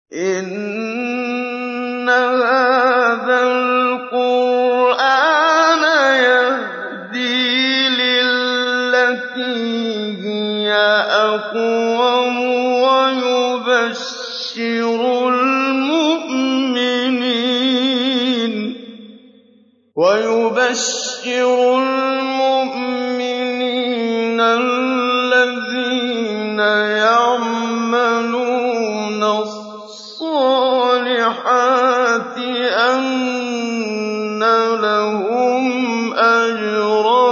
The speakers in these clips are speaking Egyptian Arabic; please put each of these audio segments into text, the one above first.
إِنَّ هَٰذَا الْقُرْآنَ يَهْدِي لِلَّتِي هِيَ أَقْوَمُ وَيُبَشِّرُ الْمُؤْمِنِينَ الَّذِينَ يَعْمَلُونَ الصَّالِحَاتِ أَنَّ لَهُمْ أَجْرًا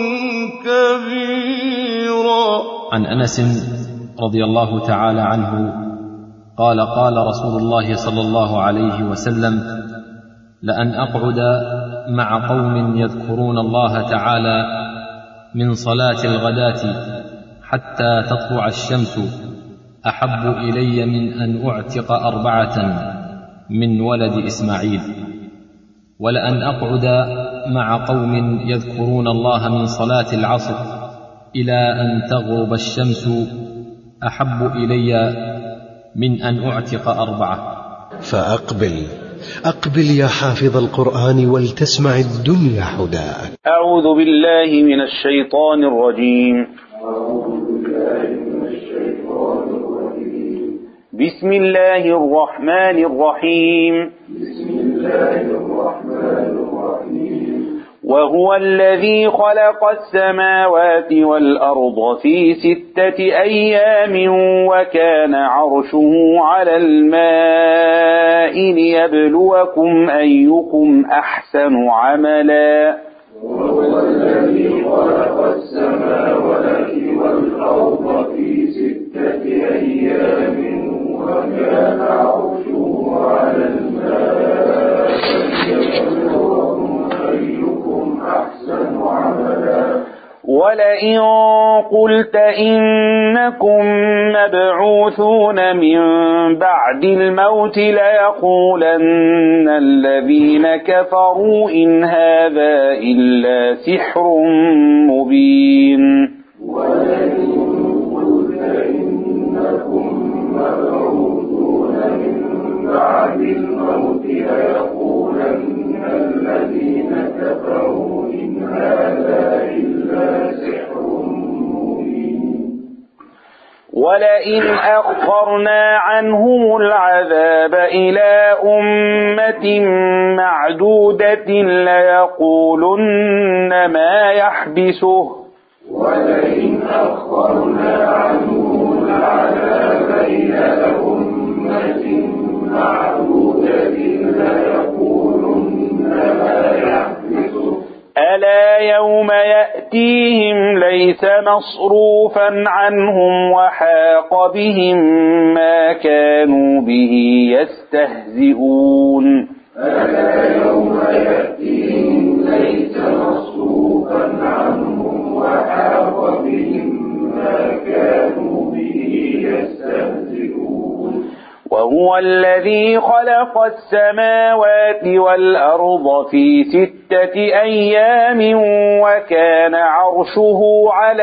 كَبِيرًا عن انس رضي الله تعالى عنه قال قال رسول الله صلى الله عليه وسلم لان اقعد مع قوم يذكرون الله تعالى من صلاه الغداه حتى تطلع الشمس احب الي من ان اعتق اربعه من ولد اسماعيل ولان اقعد مع قوم يذكرون الله من صلاه العصر الى ان تغرب الشمس احب الي من ان اعتق اربعه فأقبل أقبل يا حافظ القرآن ولتسمع الدنيا حداك أعوذ بالله من الشيطان الرجيم بسم الله الرحمن الرحيم وهو الذي خلق السماوات والأرض في ستة أيام وكان عرشه على الماء ليبلوكم أيكم أحسن عملا وهو الذي خلق السماوات والأرض في ستة أيام وكان عرشه على الماء ليبلوكم أيكم أحسن عملا ولئن قلت إنكم مبعوثون من بعد الموت ليقولن الذين كفروا إن هذا إلا سحر مبين ولئن قلت إنكم مبعوثون من بعد الموت ليقولن الذين كفروا إن هذا إلا سحر مبين ولئن أخرنا عنهم العذاب إلى أمة معدودة ليقولن ما يحبسه ولئن أخرنا عنهم العذاب إلى أمة معدودة ليقولن ما يحبسه ألا يوم يأتيهم ليس مصروفا عنهم وحاق بهم ما كانوا به يستهزئون ألا يوم يأتيهم ليس مصروفا عنهم وحاق بهم ما كانوا به يستهزئون وهو الذي خلق السماوات والأرض في ستة أيام وكان عرشه على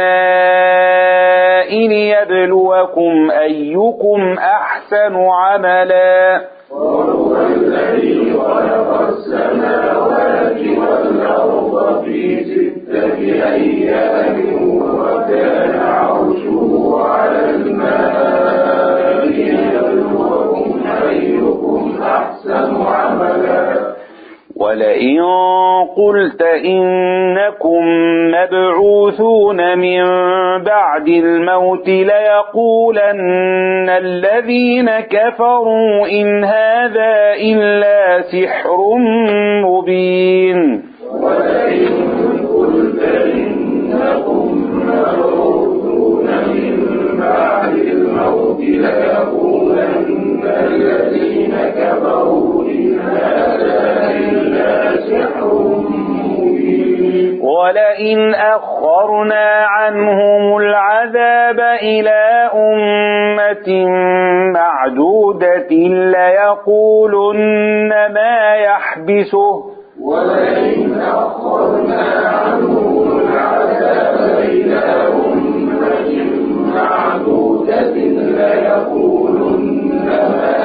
الماء ليبلوكم أيكم أحسن عملا وهو الذي خلق السماوات والأرض في ستة أيام وكان عرشه على الماء ليبلوكم أيكم أحسن عملا ولئن قلت إنكم مبعوثون من بعد الموت ليقولن الذين كفروا إن هذا إلا سحر مبين ولئن قلت إنكم مبعوثون من بعد الموت ليقولن الذين كفروا إن هذا إلا سحر مبين ولئن أخرنا عنهم العذاب إلى أمة معدودة ليقولن ما يحبسه ولئن أخرنا عنهم العذاب إلى أمة معدودة ليقولن ما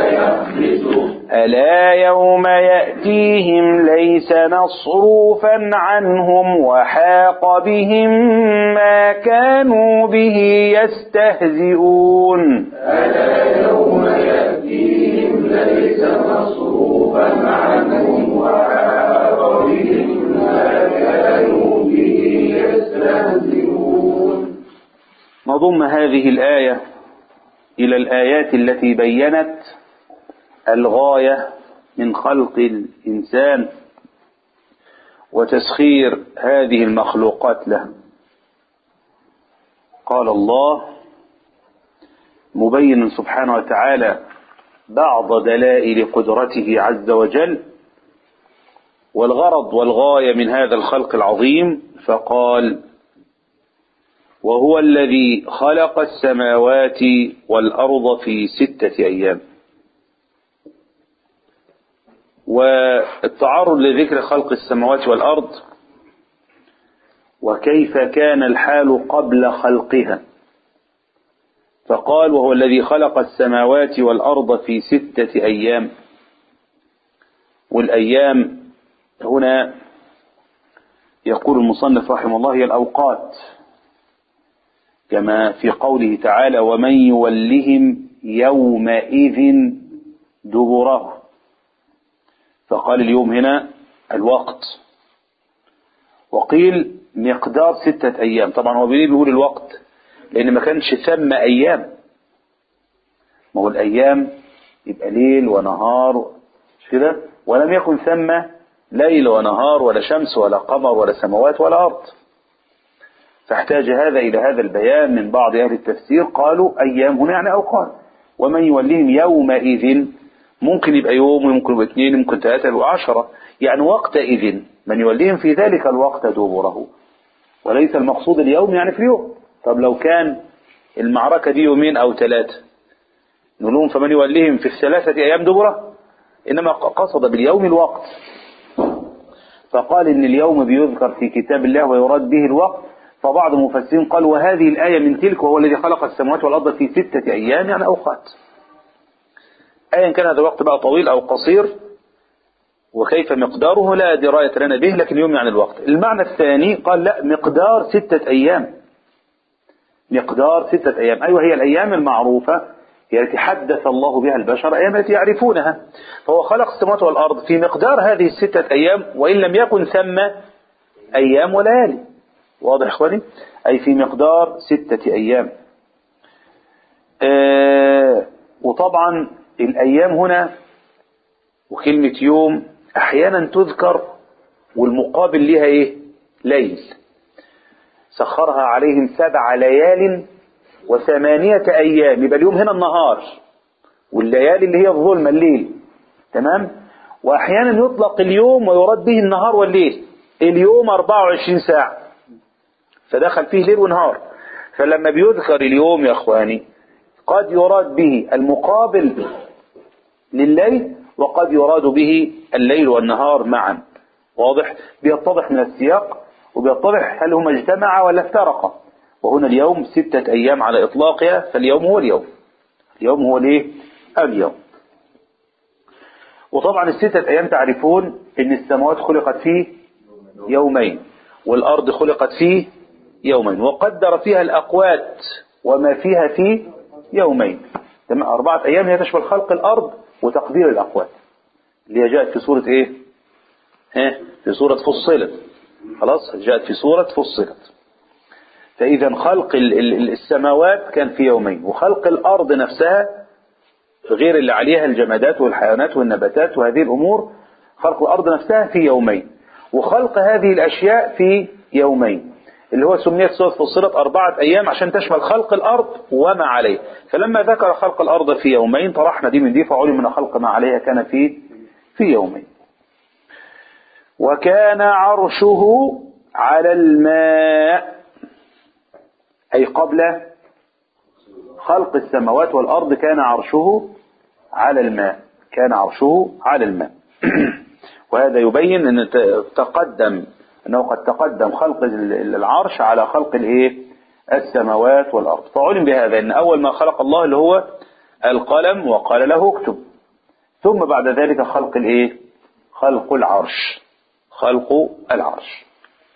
ألا يوم يأتيهم ليس مصروفا عنهم وحاق بهم ما كانوا به يستهزئون ألا يوم يأتيهم ليس مصروفا عنهم وحاق بهم ما كانوا به يستهزئون نضم هذه الآية إلى الآيات التي بينت الغاية من خلق الإنسان وتسخير هذه المخلوقات له قال الله مبين سبحانه وتعالى بعض دلائل قدرته عز وجل والغرض والغاية من هذا الخلق العظيم فقال وهو الذي خلق السماوات والأرض في ستة أيام والتعرض لذكر خلق السماوات والأرض وكيف كان الحال قبل خلقها فقال وهو الذي خلق السماوات والأرض في ستة أيام والأيام هنا يقول المصنف رحمه الله هي الأوقات كما في قوله تعالى ومن يولهم يومئذ دبره فقال اليوم هنا الوقت وقيل مقدار ستة أيام طبعا هو بيقول بيقول الوقت لأن ما كانش ثم أيام ما هو الأيام يبقى ليل ونهار مش كده ولم يكن ثم ليل ونهار ولا شمس ولا قمر ولا سماوات ولا أرض فاحتاج هذا إلى هذا البيان من بعض أهل التفسير قالوا أيام هنا يعني أوقات ومن يوليهم يومئذ ممكن يبقى يوم ممكن يبقى اثنين ممكن ثلاثة وعشرة يعني وقتئذ من يوليهم في ذلك الوقت دبره وليس المقصود اليوم يعني في اليوم طب لو كان المعركة دي يومين أو ثلاثة نقول لهم فمن يوليهم في الثلاثة أيام دبره إنما قصد باليوم الوقت فقال إن اليوم بيذكر في كتاب الله ويراد به الوقت فبعض المفسرين قال وهذه الآية من تلك وهو الذي خلق السماوات والأرض في ستة أيام يعني أوقات أيا كان هذا الوقت بقى طويل أو قصير وكيف مقداره لا دراية لنا به لكن يوم يعني الوقت المعنى الثاني قال لا مقدار ستة أيام مقدار ستة أيام أيوة هي الأيام المعروفة هي التي حدث الله بها البشر أيام التي يعرفونها فهو خلق السماوات والأرض في مقدار هذه الستة أيام وإن لم يكن ثم أيام وليالي واضح إخواني أي في مقدار ستة أيام آه وطبعا الأيام هنا وكلمة يوم أحيانا تذكر والمقابل لها إيه ليل سخرها عليهم سبع ليال وثمانية أيام يبقى اليوم هنا النهار والليالي اللي هي الظلمة الليل تمام وأحيانا يطلق اليوم ويراد به النهار والليل اليوم 24 ساعة فدخل فيه ليل ونهار فلما بيذكر اليوم يا أخواني قد يراد به المقابل لليل وقد يراد به الليل والنهار معا واضح بيتضح من السياق وبيتضح هل هما اجتمعا ولا افترقا وهنا اليوم ستة أيام على إطلاقها فاليوم هو اليوم اليوم هو الايه اليوم وطبعا الستة أيام تعرفون أن السماوات خلقت فيه يومين والأرض خلقت فيه يومين وقدر فيها الأقوات وما فيها في يومين تمام أربعة أيام هي تشمل خلق الأرض وتقدير الأقوات اللي هي جاءت في سورة إيه ها في سورة فصلت خلاص جاءت في سورة فصلت فإذا خلق ال- ال- السماوات كان في يومين وخلق الأرض نفسها غير اللي عليها الجمادات والحيوانات والنباتات وهذه الأمور خلق الأرض نفسها في يومين وخلق هذه الأشياء في يومين اللي هو سميت سورة فصلت أربعة أيام عشان تشمل خلق الأرض وما عليه فلما ذكر خلق الأرض في يومين طرحنا دي من دي فعلم من خلق ما عليها كان في في يومين وكان عرشه على الماء أي قبل خلق السماوات والأرض كان عرشه على الماء كان عرشه على الماء وهذا يبين أن تقدم أنه قد تقدم خلق العرش على خلق الإيه السماوات والأرض فعلم بهذا أن أول ما خلق الله اللي هو القلم وقال له اكتب ثم بعد ذلك خلق الايه خلق العرش خلق العرش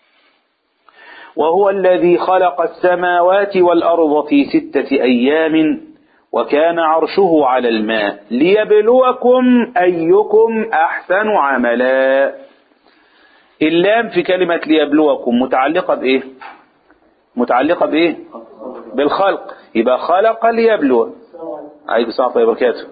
وهو الذي خلق السماوات والأرض في ستة أيام وكان عرشه على الماء ليبلوكم أيكم أحسن عملا اللام في كلمة ليبلوكم متعلقة بإيه متعلقة بإيه بالخلق يبقى خلق ليبلو عليكم السلام ورحمة الله وبركاته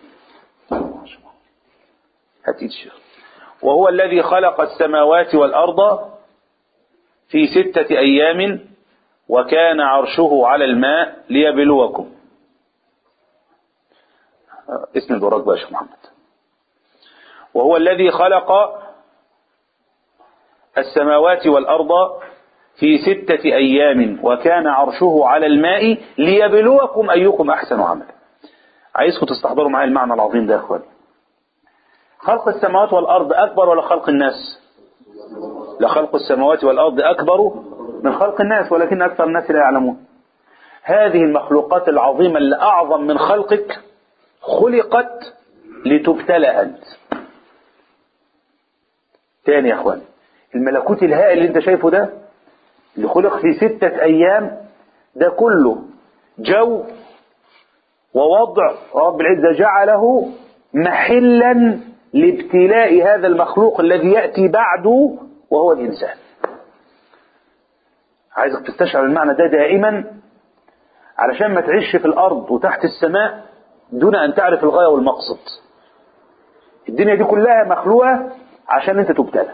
هاتي الشيخ وهو الذي خلق السماوات والأرض في ستة أيام وكان عرشه على الماء ليبلوكم اسم البراك بقى يا شيخ محمد وهو الذي خلق السماوات والأرض في ستة أيام وكان عرشه على الماء ليبلوكم أيكم أحسن عملا عايزكم تستحضروا معايا المعنى العظيم ده يا أخواني خلق السماوات والأرض أكبر ولا خلق الناس لخلق السماوات والأرض أكبر من خلق الناس ولكن أكثر الناس لا يعلمون هذه المخلوقات العظيمة اللي أعظم من خلقك خلقت لتبتلى أنت تاني يا أخوان الملكوت الهائل اللي انت شايفه ده اللي خلق في ستة أيام ده كله جو ووضع رب العزة جعله محلا لابتلاء هذا المخلوق الذي يأتي بعده وهو الإنسان عايزك تستشعر المعنى ده دائما علشان ما تعيش في الأرض وتحت السماء دون أن تعرف الغاية والمقصد الدنيا دي كلها مخلوقة عشان انت تبتلى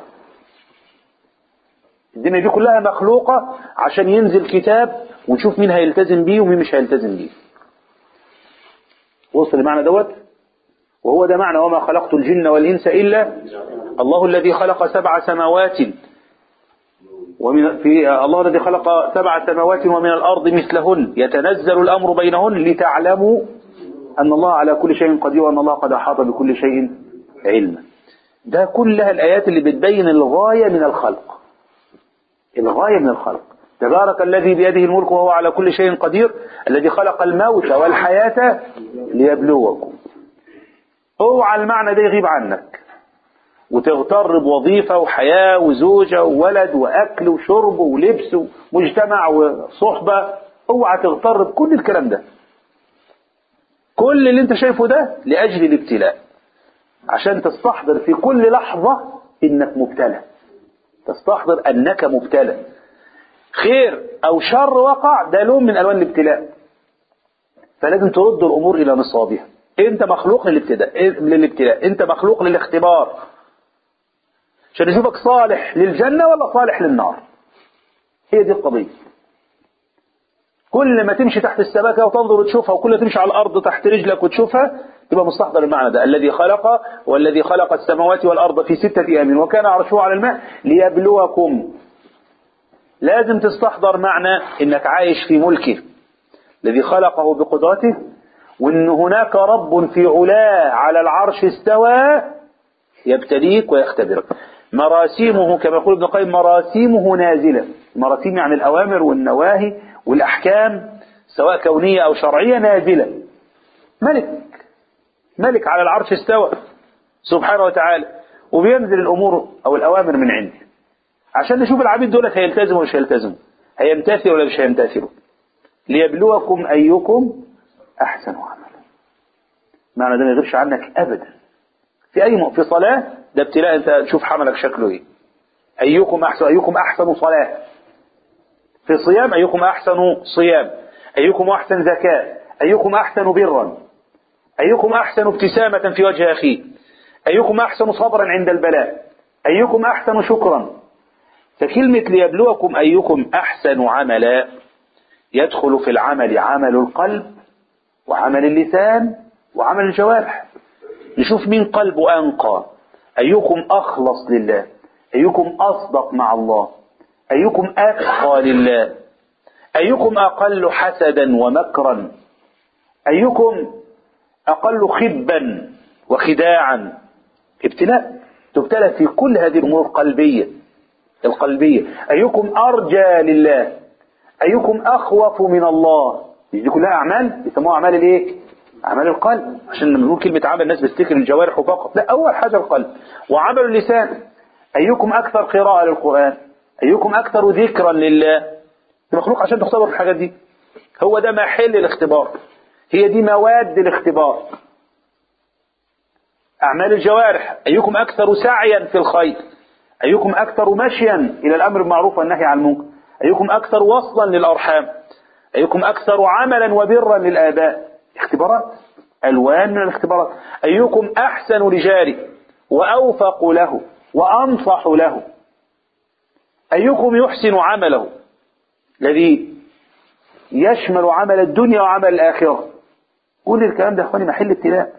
الدنيا دي كلها مخلوقة عشان ينزل كتاب ونشوف مين هيلتزم بيه ومين مش هيلتزم بيه وصل المعنى دوت وهو ده معنى وما خلقت الجن والإنس إلا الله الذي خلق سبع سماوات ومن في الله الذي خلق سبع سماوات ومن الأرض مثلهن يتنزل الأمر بينهن لتعلموا أن الله على كل شيء قدير وأن الله قد أحاط بكل شيء علما ده كلها الآيات اللي بتبين الغاية من الخلق الغاية من الخلق تبارك الذي بيده الملك وهو على كل شيء قدير الذي خلق الموت والحياة ليبلوكم اوعى المعنى ده يغيب عنك وتغتر بوظيفة وحياة وزوجة وولد وأكل وشرب ولبس ومجتمع وصحبة اوعى تغتر بكل الكلام ده كل اللي انت شايفه ده لأجل الابتلاء عشان تستحضر في كل لحظة انك مبتلى تستحضر انك مبتلى خير او شر وقع ده لون من الوان الابتلاء فلازم ترد الامور الى نصابها انت مخلوق للابتلاء للابتلاء انت مخلوق للاختبار عشان نشوفك صالح للجنة ولا صالح للنار هي دي القضية كل ما تمشي تحت السباكة وتنظر وتشوفها وكل ما تمشي على الأرض تحت رجلك وتشوفها تبقى مستحضر المعنى ده الذي خلق والذي خلق السماوات والأرض في ستة أيام وكان عرشه على الماء ليبلوكم لازم تستحضر معنى انك عايش في ملكه الذي خلقه بقدرته وان هناك رب في علاه على العرش استوى يبتليك ويختبرك مراسيمه كما يقول ابن القيم مراسيمه نازلة مراسيم يعني الأوامر والنواهي والأحكام سواء كونية أو شرعية نازلة ملك ملك على العرش استوى سبحانه وتعالى وبينزل الأمور أو الأوامر من عنده عشان نشوف العبيد دولت هيلتزموا ولا مش هيلتزموا هيمتثلوا ولا مش هيمتثلوا ليبلوكم أيكم أحسن عملا معنى ده ما يغيبش عنك أبدا في أي م... في صلاة ده ابتلاء أنت تشوف حملك شكله إيه أيكم أحسن أيكم أحسن صلاة في صيام أيكم أحسن صيام أيكم أحسن زكاة أيكم أحسن برا أيكم أحسن ابتسامة في وجه أخيه أيكم أحسن صبرا عند البلاء أيكم أحسن شكرا فكلمة ليبلوكم أيكم أحسن عملا يدخل في العمل عمل القلب وعمل اللسان وعمل الجوارح نشوف مين قلبه أنقى أيكم أخلص لله أيكم أصدق مع الله أيكم أتقى لله أيكم أقل حسدا ومكرا أيكم أقل خبا وخداعا ابتلاء تبتلى في كل هذه الأمور القلبية القلبية أيكم أرجى لله أيكم أخوف من الله دي كلها أعمال يسموها أعمال الإيه؟ عمل القلب عشان لما نقول كلمة عمل الناس بتفتكر الجوارح فقط لا أول حاجة القلب وعمل اللسان أيكم أكثر قراءة للقرآن أيكم أكثر ذكرا لله أنت مخلوق عشان تختبر في الحاجات دي هو ده محل الاختبار هي دي مواد الاختبار أعمال الجوارح أيكم أكثر سعيا في الخير أيكم أكثر مشيا إلى الأمر بالمعروف والنهي عن المنكر أيكم أكثر وصلا للأرحام أيكم أكثر عملا وبرا للآباء اختبارات ألوان من الاختبارات أيكم أحسن لجاره وأوفق له وأنصح له أيكم يحسن عمله الذي يشمل عمل الدنيا وعمل الآخرة كل الكلام ده أخواني محل ابتلاء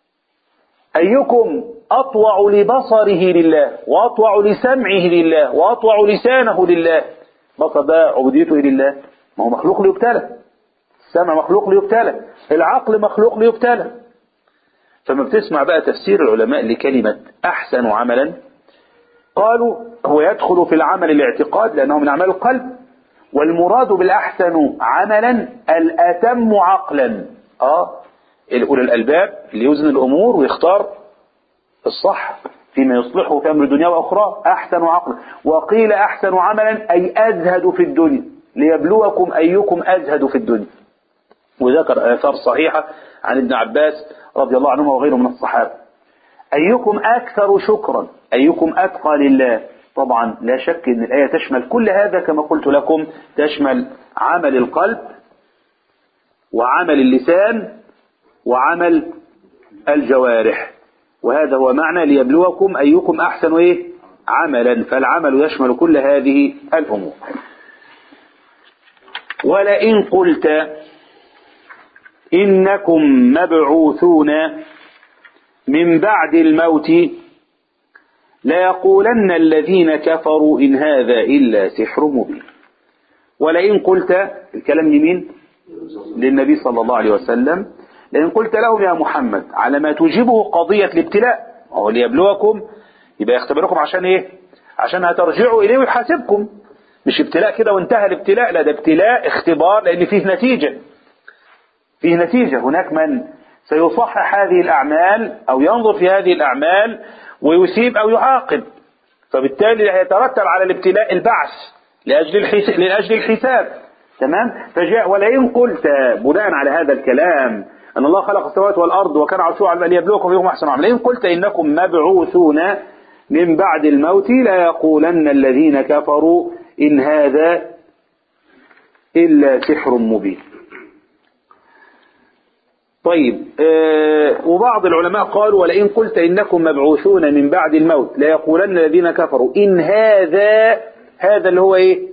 أيكم أطوع لبصره لله وأطوع لسمعه لله وأطوع لسانه لله بصر ده عبوديته لله ما هو مخلوق ليبتلى السمع مخلوق ليبتلى العقل مخلوق ليبتلى فما بتسمع بقى تفسير العلماء لكلمة أحسن عملا قالوا هو يدخل في العمل الاعتقاد لأنه من أعمال القلب والمراد بالأحسن عملا الأتم عقلا آه أولي الألباب اللي يوزن الأمور ويختار الصح فيما يصلحه في أمر الدنيا وأخرى أحسن عقلا وقيل أحسن عملا أي أزهد في الدنيا ليبلوكم أيكم أزهد في الدنيا وذكر آثار صحيحة عن ابن عباس رضي الله عنهما وغيره من الصحابة أيكم أكثر شكرا أيكم أتقى لله طبعا لا شك أن الآية تشمل كل هذا كما قلت لكم تشمل عمل القلب وعمل اللسان وعمل الجوارح وهذا هو معنى ليبلوكم أيكم أحسن إيه عملا فالعمل يشمل كل هذه الأمور ولئن قلت إنكم مبعوثون من بعد الموت ليقولن الذين كفروا إن هذا إلا سحر مبين ولئن قلت الكلام لمين للنبي صلى الله عليه وسلم لئن قلت لهم يا محمد على ما توجبه قضية الابتلاء هو ليبلوكم يبقى يختبركم عشان ايه عشان هترجعوا اليه ويحاسبكم مش ابتلاء كده وانتهى الابتلاء لا ده ابتلاء اختبار لان فيه نتيجة فيه نتيجة هناك من سيصحح هذه الأعمال أو ينظر في هذه الأعمال ويسيب أو يعاقب فبالتالي هيترتب على الابتلاء البعث لأجل الحساب, لأجل الحساب تمام فجاء ولئن قلت بناء على هذا الكلام أن الله خلق السماوات والأرض وكان عرشه على أن يبلوكم فيهم أحسن عمل لئن قلت إنكم مبعوثون من بعد الموت لا يقولن الذين كفروا إن هذا إلا سحر مبين طيب آه وبعض العلماء قالوا ولئن قلت إنكم مبعوثون من بعد الموت لا يقولن الذين كفروا إن هذا هذا اللي هو إيه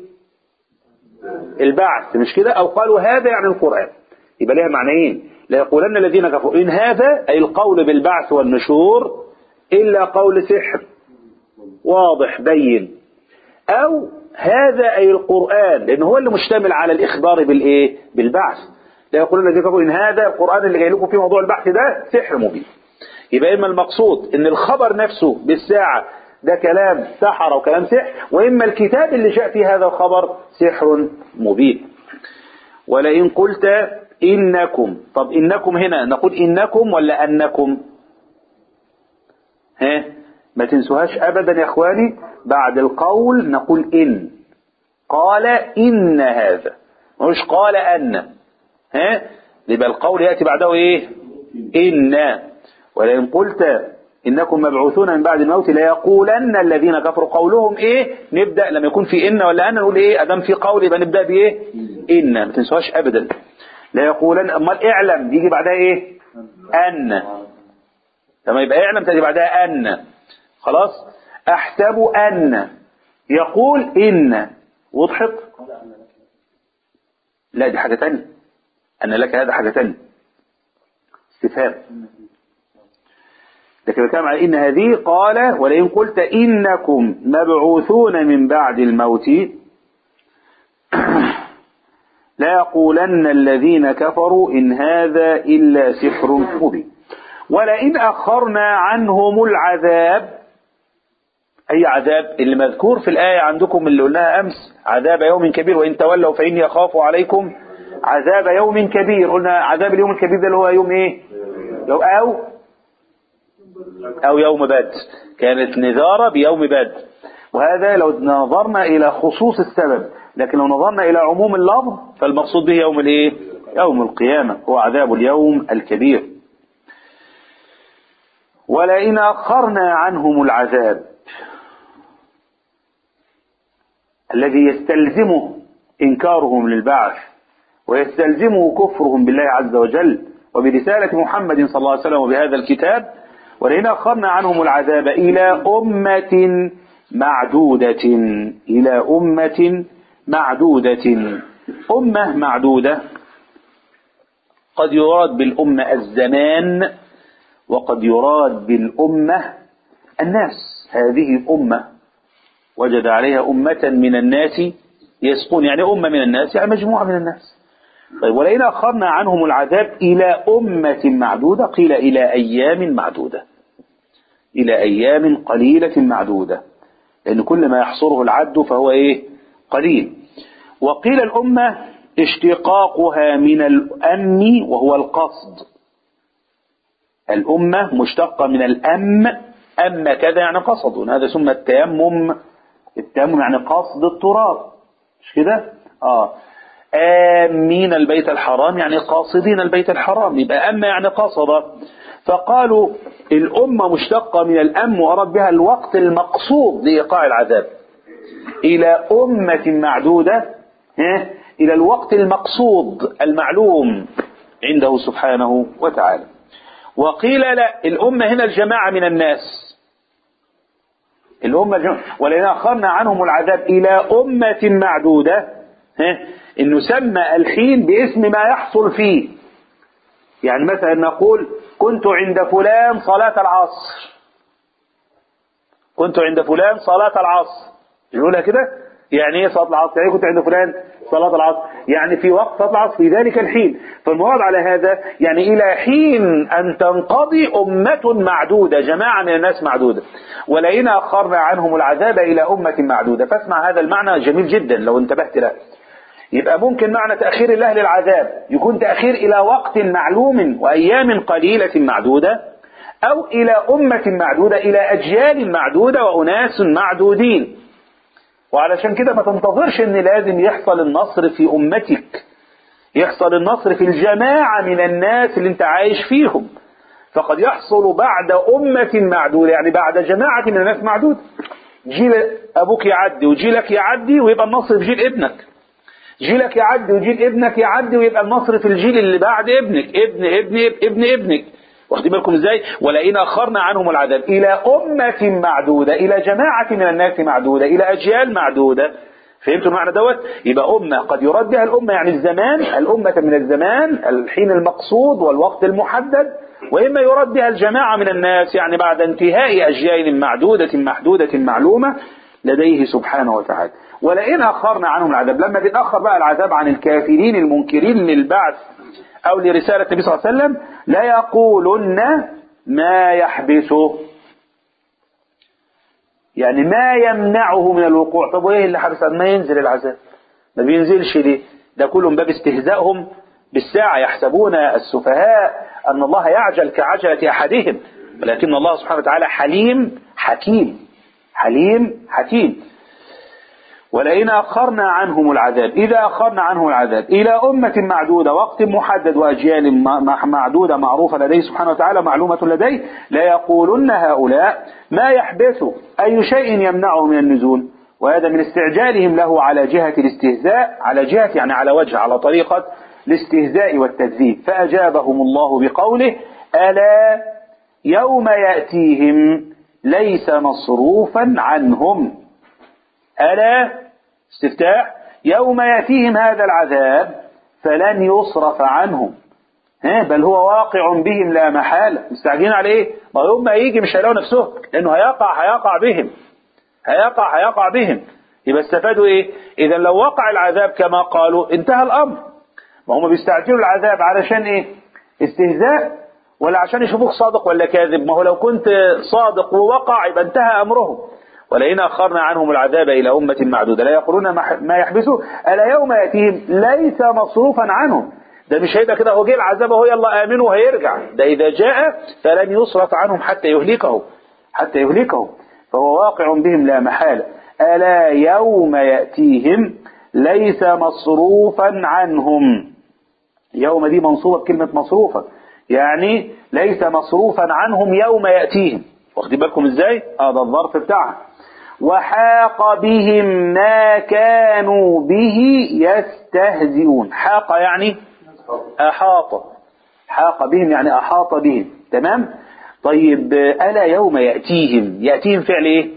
البعث مش كده أو قالوا هذا يعني القرآن يبقى لها معنيين لا يقولن الذين كفروا إن هذا أي القول بالبعث والنشور إلا قول سحر واضح بين أو هذا أي القرآن لأنه هو اللي مشتمل على الإخبار بالإيه بالبعث لا يقولون الذين كفروا إن هذا القرآن اللي جاي لكم فيه موضوع البحث ده سحر مبين يبقى إما المقصود إن الخبر نفسه بالساعة ده كلام سحر أو كلام سحر وإما الكتاب اللي جاء فيه هذا الخبر سحر مبين ولئن قلت إنكم طب إنكم هنا نقول إنكم ولا أنكم ها ما تنسوهاش أبدا يا إخواني بعد القول نقول إن قال إن هذا مش قال أن ها يبقى القول يأتي بعده إيه إن ولئن قلت إنكم مبعوثون من بعد الموت ليقولن الذين كفروا قولهم إيه نبدأ لما يكون في إن ولا أن نقول إيه أدام في قول يبقى نبدأ بإيه إن ما تنسوهاش أبدا لا يقولن أمال اعلم يجي بعدها إيه أن لما يبقى اعلم تأتي بعدها أن خلاص أحسب أن يقول إن وضحت لا دي حاجة تانية أن لك هذا حاجة تانية استفهام لكن بكلام على إن هذه قال ولئن قلت إنكم مبعوثون من بعد الموت لا يقولن الذين كفروا إن هذا إلا سحر مبين ولئن أخرنا عنهم العذاب أي عذاب اللي مذكور في الآية عندكم اللي قلناها أمس عذاب يوم كبير وإن تولوا فإني أخاف عليكم عذاب يوم كبير قلنا عذاب اليوم الكبير ده اللي هو يوم ايه يوم او او يوم بدر كانت نذارة بيوم بدر وهذا لو نظرنا الى خصوص السبب لكن لو نظرنا الى عموم اللفظ فالمقصود به يوم الايه يوم القيامة هو عذاب اليوم الكبير ولئن أخرنا عنهم العذاب الذي يستلزمه إنكارهم للبعث ويستلزمه كفرهم بالله عز وجل وبرسالة محمد صلى الله عليه وسلم وبهذا الكتاب ولئن أخرنا عنهم العذاب إلى أمة معدودة إلى أمة معدودة أمة معدودة قد يراد بالأمة الزمان وقد يراد بالأمة الناس هذه أمة وجد عليها أمة من الناس يسقون يعني أمة من الناس يعني مجموعة من الناس طيب ولئن أخرنا عنهم العذاب إلى أمة معدودة قيل إلى أيام معدودة إلى أيام قليلة معدودة لأن كل ما يحصره العد فهو إيه قليل وقيل الأمة اشتقاقها من الأم وهو القصد الأمة مشتقة من الأم أم كذا يعني قصد هذا ثم التيمم التيمم يعني قصد التراب مش كده آه آمين البيت الحرام يعني قاصدين البيت الحرام يبقى أما يعني قصد فقالوا الأمة مشتقة من الأم وأراد بها الوقت المقصود لإيقاع العذاب إلى أمة معدودة ها؟ إلى الوقت المقصود المعلوم عنده سبحانه وتعالى وقيل لا الأمة هنا الجماعة من الناس الأمة الجماعة ولئن أخرنا عنهم العذاب إلى أمة معدودة ها؟ إنه سمى الحين باسم ما يحصل فيه يعني مثلا نقول كنت عند فلان صلاة العصر كنت عند فلان صلاة العصر يقولها كده يعني ايه صلاة العصر يعني كنت عند فلان صلاة العصر يعني في وقت صلاة العصر في ذلك الحين فالمراد على هذا يعني إلى حين أن تنقضي أمة معدودة جماعة من الناس معدودة ولئن أخرنا عنهم العذاب إلى أمة معدودة فاسمع هذا المعنى جميل جدا لو انتبهت له يبقى ممكن معنى تأخير الله للعذاب يكون تأخير إلى وقت معلوم وأيام قليلة معدودة أو إلى أمة معدودة إلى أجيال معدودة وأناس معدودين وعلشان كده ما تنتظرش ان لازم يحصل النصر في امتك يحصل النصر في الجماعة من الناس اللي انت عايش فيهم فقد يحصل بعد أمة معدودة يعني بعد جماعة من الناس معدودة جيل أبوك يعدي وجيلك يعدي ويبقى النصر في جيل ابنك جيلك يعدي وجيل ابنك يعدي ويبقى النصر في الجيل اللي بعد ابنك ابن ابن ابن ابنك واخدين بالكم ازاي ولئن اخرنا عنهم العذاب الى امه معدوده الى جماعه من الناس معدوده الى اجيال معدوده فهمتوا المعنى دوت يبقى امه قد يراد بها الامه يعني الزمان الامه من الزمان الحين المقصود والوقت المحدد واما يراد بها الجماعه من الناس يعني بعد انتهاء اجيال معدوده محدوده معلومه لديه سبحانه وتعالى ولئن اخرنا عنهم العذاب لما بيتاخر بقى العذاب عن الكافرين المنكرين للبعث أو لرسالة النبي صلى الله عليه وسلم لا يقولن ما يحبسه يعني ما يمنعه من الوقوع طب وايه اللي حبس ما ينزل العذاب ما بينزلش ليه ده كله من باب استهزائهم بالساعة يحسبون السفهاء أن الله يعجل كعجلة أحدهم ولكن الله سبحانه وتعالى حليم حكيم حليم حكيم ولئن أخرنا عنهم العذاب إذا أخرنا عنهم العذاب إلى أمة معدودة وقت محدد وأجيال معدودة معروفة لديه سبحانه وتعالى معلومة لديه لا يقولن هؤلاء ما يحبث أي شيء يمنعه من النزول وهذا من استعجالهم له على جهة الاستهزاء على جهة يعني على وجه على طريقة الاستهزاء والتكذيب فأجابهم الله بقوله ألا يوم يأتيهم ليس مصروفا عنهم ألا استفتاح يوم يأتيهم هذا العذاب فلن يصرف عنهم ها بل هو واقع بهم لا محالة مستعجلين على ايه ما يوم ما يجي مش هيلاقوا نفسهم لانه هيقع هيقع بهم هيقع هيقع بهم يبقى استفادوا ايه اذا لو وقع العذاب كما قالوا انتهى الامر ما هم بيستعجلوا العذاب علشان ايه استهزاء ولا عشان يشوفوك صادق ولا كاذب ما هو لو كنت صادق ووقع يبقى انتهى امرهم ولئن أخرنا عنهم العذاب إلى أمة معدودة لا يقولون ما ما يحبسه ألا يوم يأتيهم ليس مصروفا عنهم ده مش هيبقى كده هو جه العذاب هو يلا آمنوا وهيرجع ده إذا جاء فلن يصرف عنهم حتى يهلكه حتى يهلكه فهو واقع بهم لا محالة ألا يوم يأتيهم ليس مصروفا عنهم يوم دي منصوبة بكلمة مصروفة يعني ليس مصروفا عنهم يوم يأتيهم واخدين بالكم ازاي اه ده الظرف بتاعها وحاق بهم ما كانوا به يستهزئون حاق يعني أحاط حاق بهم يعني أحاط بهم تمام طيب ألا يوم يأتيهم يأتيهم فعل إيه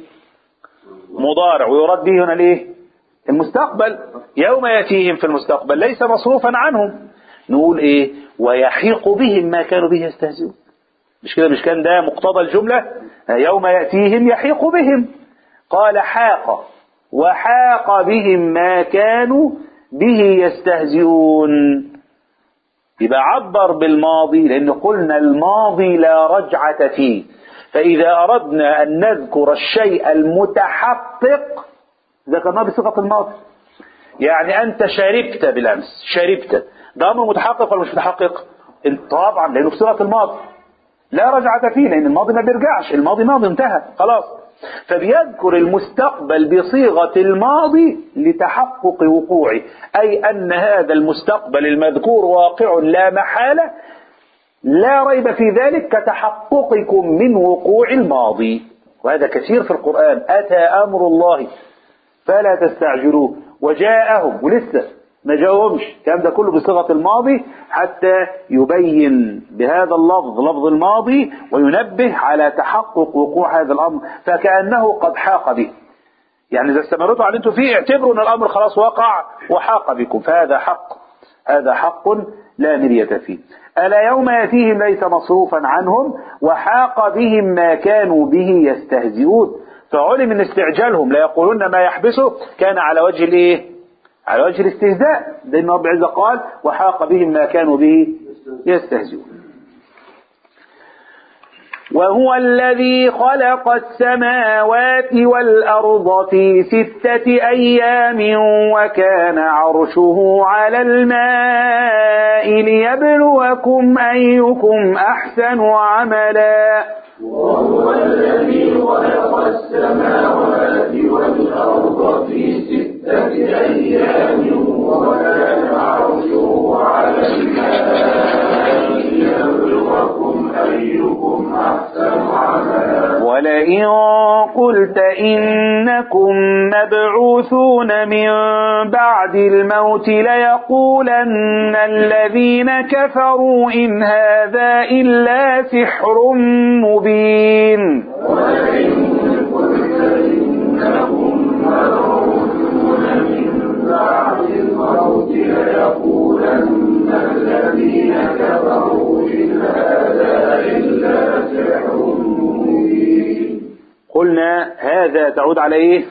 مضارع ويراد به هنا الإيه المستقبل يوم يأتيهم في المستقبل ليس مصروفا عنهم نقول إيه ويحيق بهم ما كانوا به يستهزئون مش كده مش كان ده مقتضى الجملة يوم يأتيهم يحيق بهم قال حاق وحاق بهم ما كانوا به يستهزئون يبقى عبر بالماضي لأن قلنا الماضي لا رجعة فيه فإذا أردنا أن نذكر الشيء المتحقق ذكرناه بصفة الماضي يعني أنت شربت بالأمس شربت ده أمر متحقق ولا مش متحقق؟ انت طبعا لأنه في صيغة الماضي لا رجعة فيه لأن الماضي ما بيرجعش الماضي ماضي انتهى خلاص فبيذكر المستقبل بصيغة الماضي لتحقق وقوعه أي أن هذا المستقبل المذكور واقع لا محالة لا ريب في ذلك كتحققكم من وقوع الماضي وهذا كثير في القرآن أتى أمر الله فلا تستعجلوه وجاءهم ولسه ما جاءهمش الكلام ده كله بصيغة الماضي حتى يبين بهذا اللفظ لفظ الماضي وينبه على تحقق وقوع هذا الأمر فكأنه قد حاق به يعني إذا استمرتوا على أنتم فيه اعتبروا أن الأمر خلاص وقع وحاق بكم فهذا حق هذا حق لا مرية فيه ألا يوم يأتيهم ليس مصروفا عنهم وحاق بهم ما كانوا به يستهزئون فعلم من استعجالهم لا يقولون ما يحبسه كان على وجه الايه على وجه الاستهزاء لأن رب العزة قال وحاق بهم ما كانوا به يستهزئون وهو الذي خلق السماوات والأرض في ستة أيام وكان عرشه على الماء ليبلوكم أيكم أحسن عملا وهو الذي خلق السماوات والأرض في ستة أيام وكان عرشه على الماء ليبلوكم أيكم أحسن عملا ولئن قلت إنكم مبعوثون من بعد الموت ليقولن الذين كفروا إن هذا إلا سحر مبين ولئن قلت إنكم مبعوثون من بعد الموت ليقولن الذين كفروا إن هذا إلا سحر مبين قلنا هذا تعود على إيه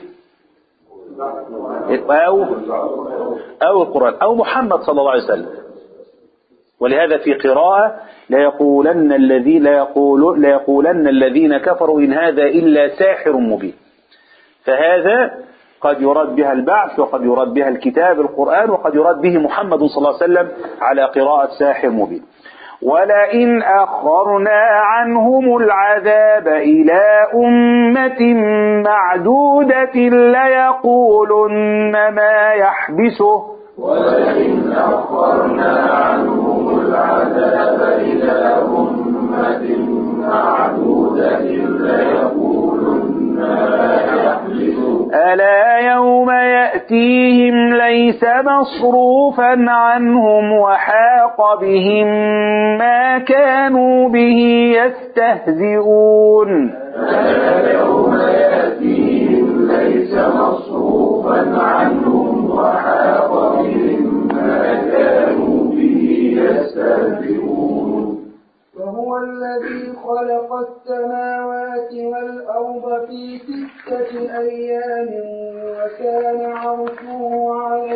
أو أو القرآن أو محمد صلى الله عليه وسلم ولهذا في قراءة ليقولن الذي لا يقول ليقولن الذين كفروا إن هذا إلا ساحر مبين فهذا قد يراد بها البعث وقد يراد بها الكتاب القرآن وقد يراد به محمد صلى الله عليه وسلم على قراءة ساحر مبين ولئن أخرنا عنهم العذاب إلى أمة معدودة ليقولن ما يحبسه ولئن أخرنا عنهم العذاب إلى أمة معدودة ليقولن ما يحبسه ألا يوم يأتيهم ليس مصروفا عنهم وحاق بهم ما كانوا به يستهزئون ألا يوم يأتيهم ليس مصروفا عنهم وحاق بهم ما كانوا به يستهزئون وهو الذي خلق السماوات والأرض في ستة أيام وكان عرشه على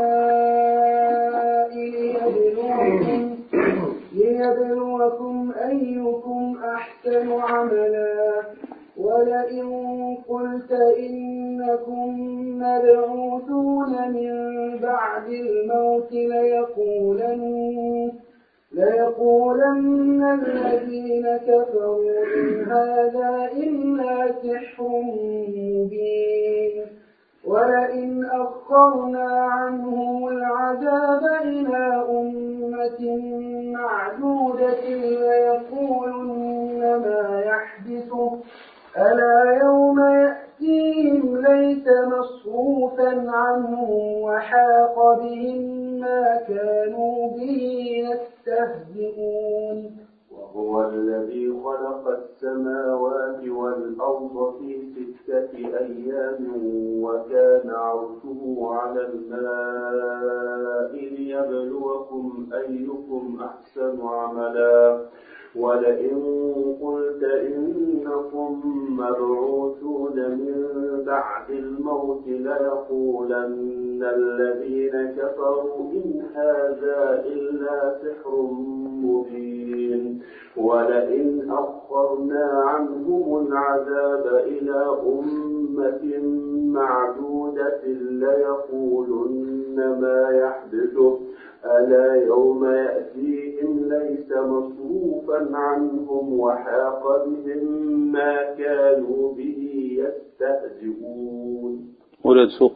الماء ليبلوكم, ليبلوكم أيكم أحسن عملا ولئن قلت إنكم مبعوثون من بعد الموت ليقولن ليقولن الذين كفروا إن هذا إلا سحر مبين ولئن أخرنا عنهم العذاب إلى أمة معدودة ليقولن ما يحدثه ألا يوم يأتيهم ليس مصروفا عنهم وحاق بهم ما كانوا به يستهزئون وهو الذي خلق السماوات والأرض في ستة أيام وكان عرشه على الماء ليبلوكم أيكم أحسن عملا ولئن قلت إنكم مبعوثون من بعد الموت ليقولن الذين كفروا إن هذا إلا سحر مبين ولئن أخرنا عنهم العذاب إلى أمة معدودة ليقولن ما يحدثه ألا يوم يأتيهم ليس مصروفا عنهم وحاق بهم ما كانوا به يستهزئون ولد سوق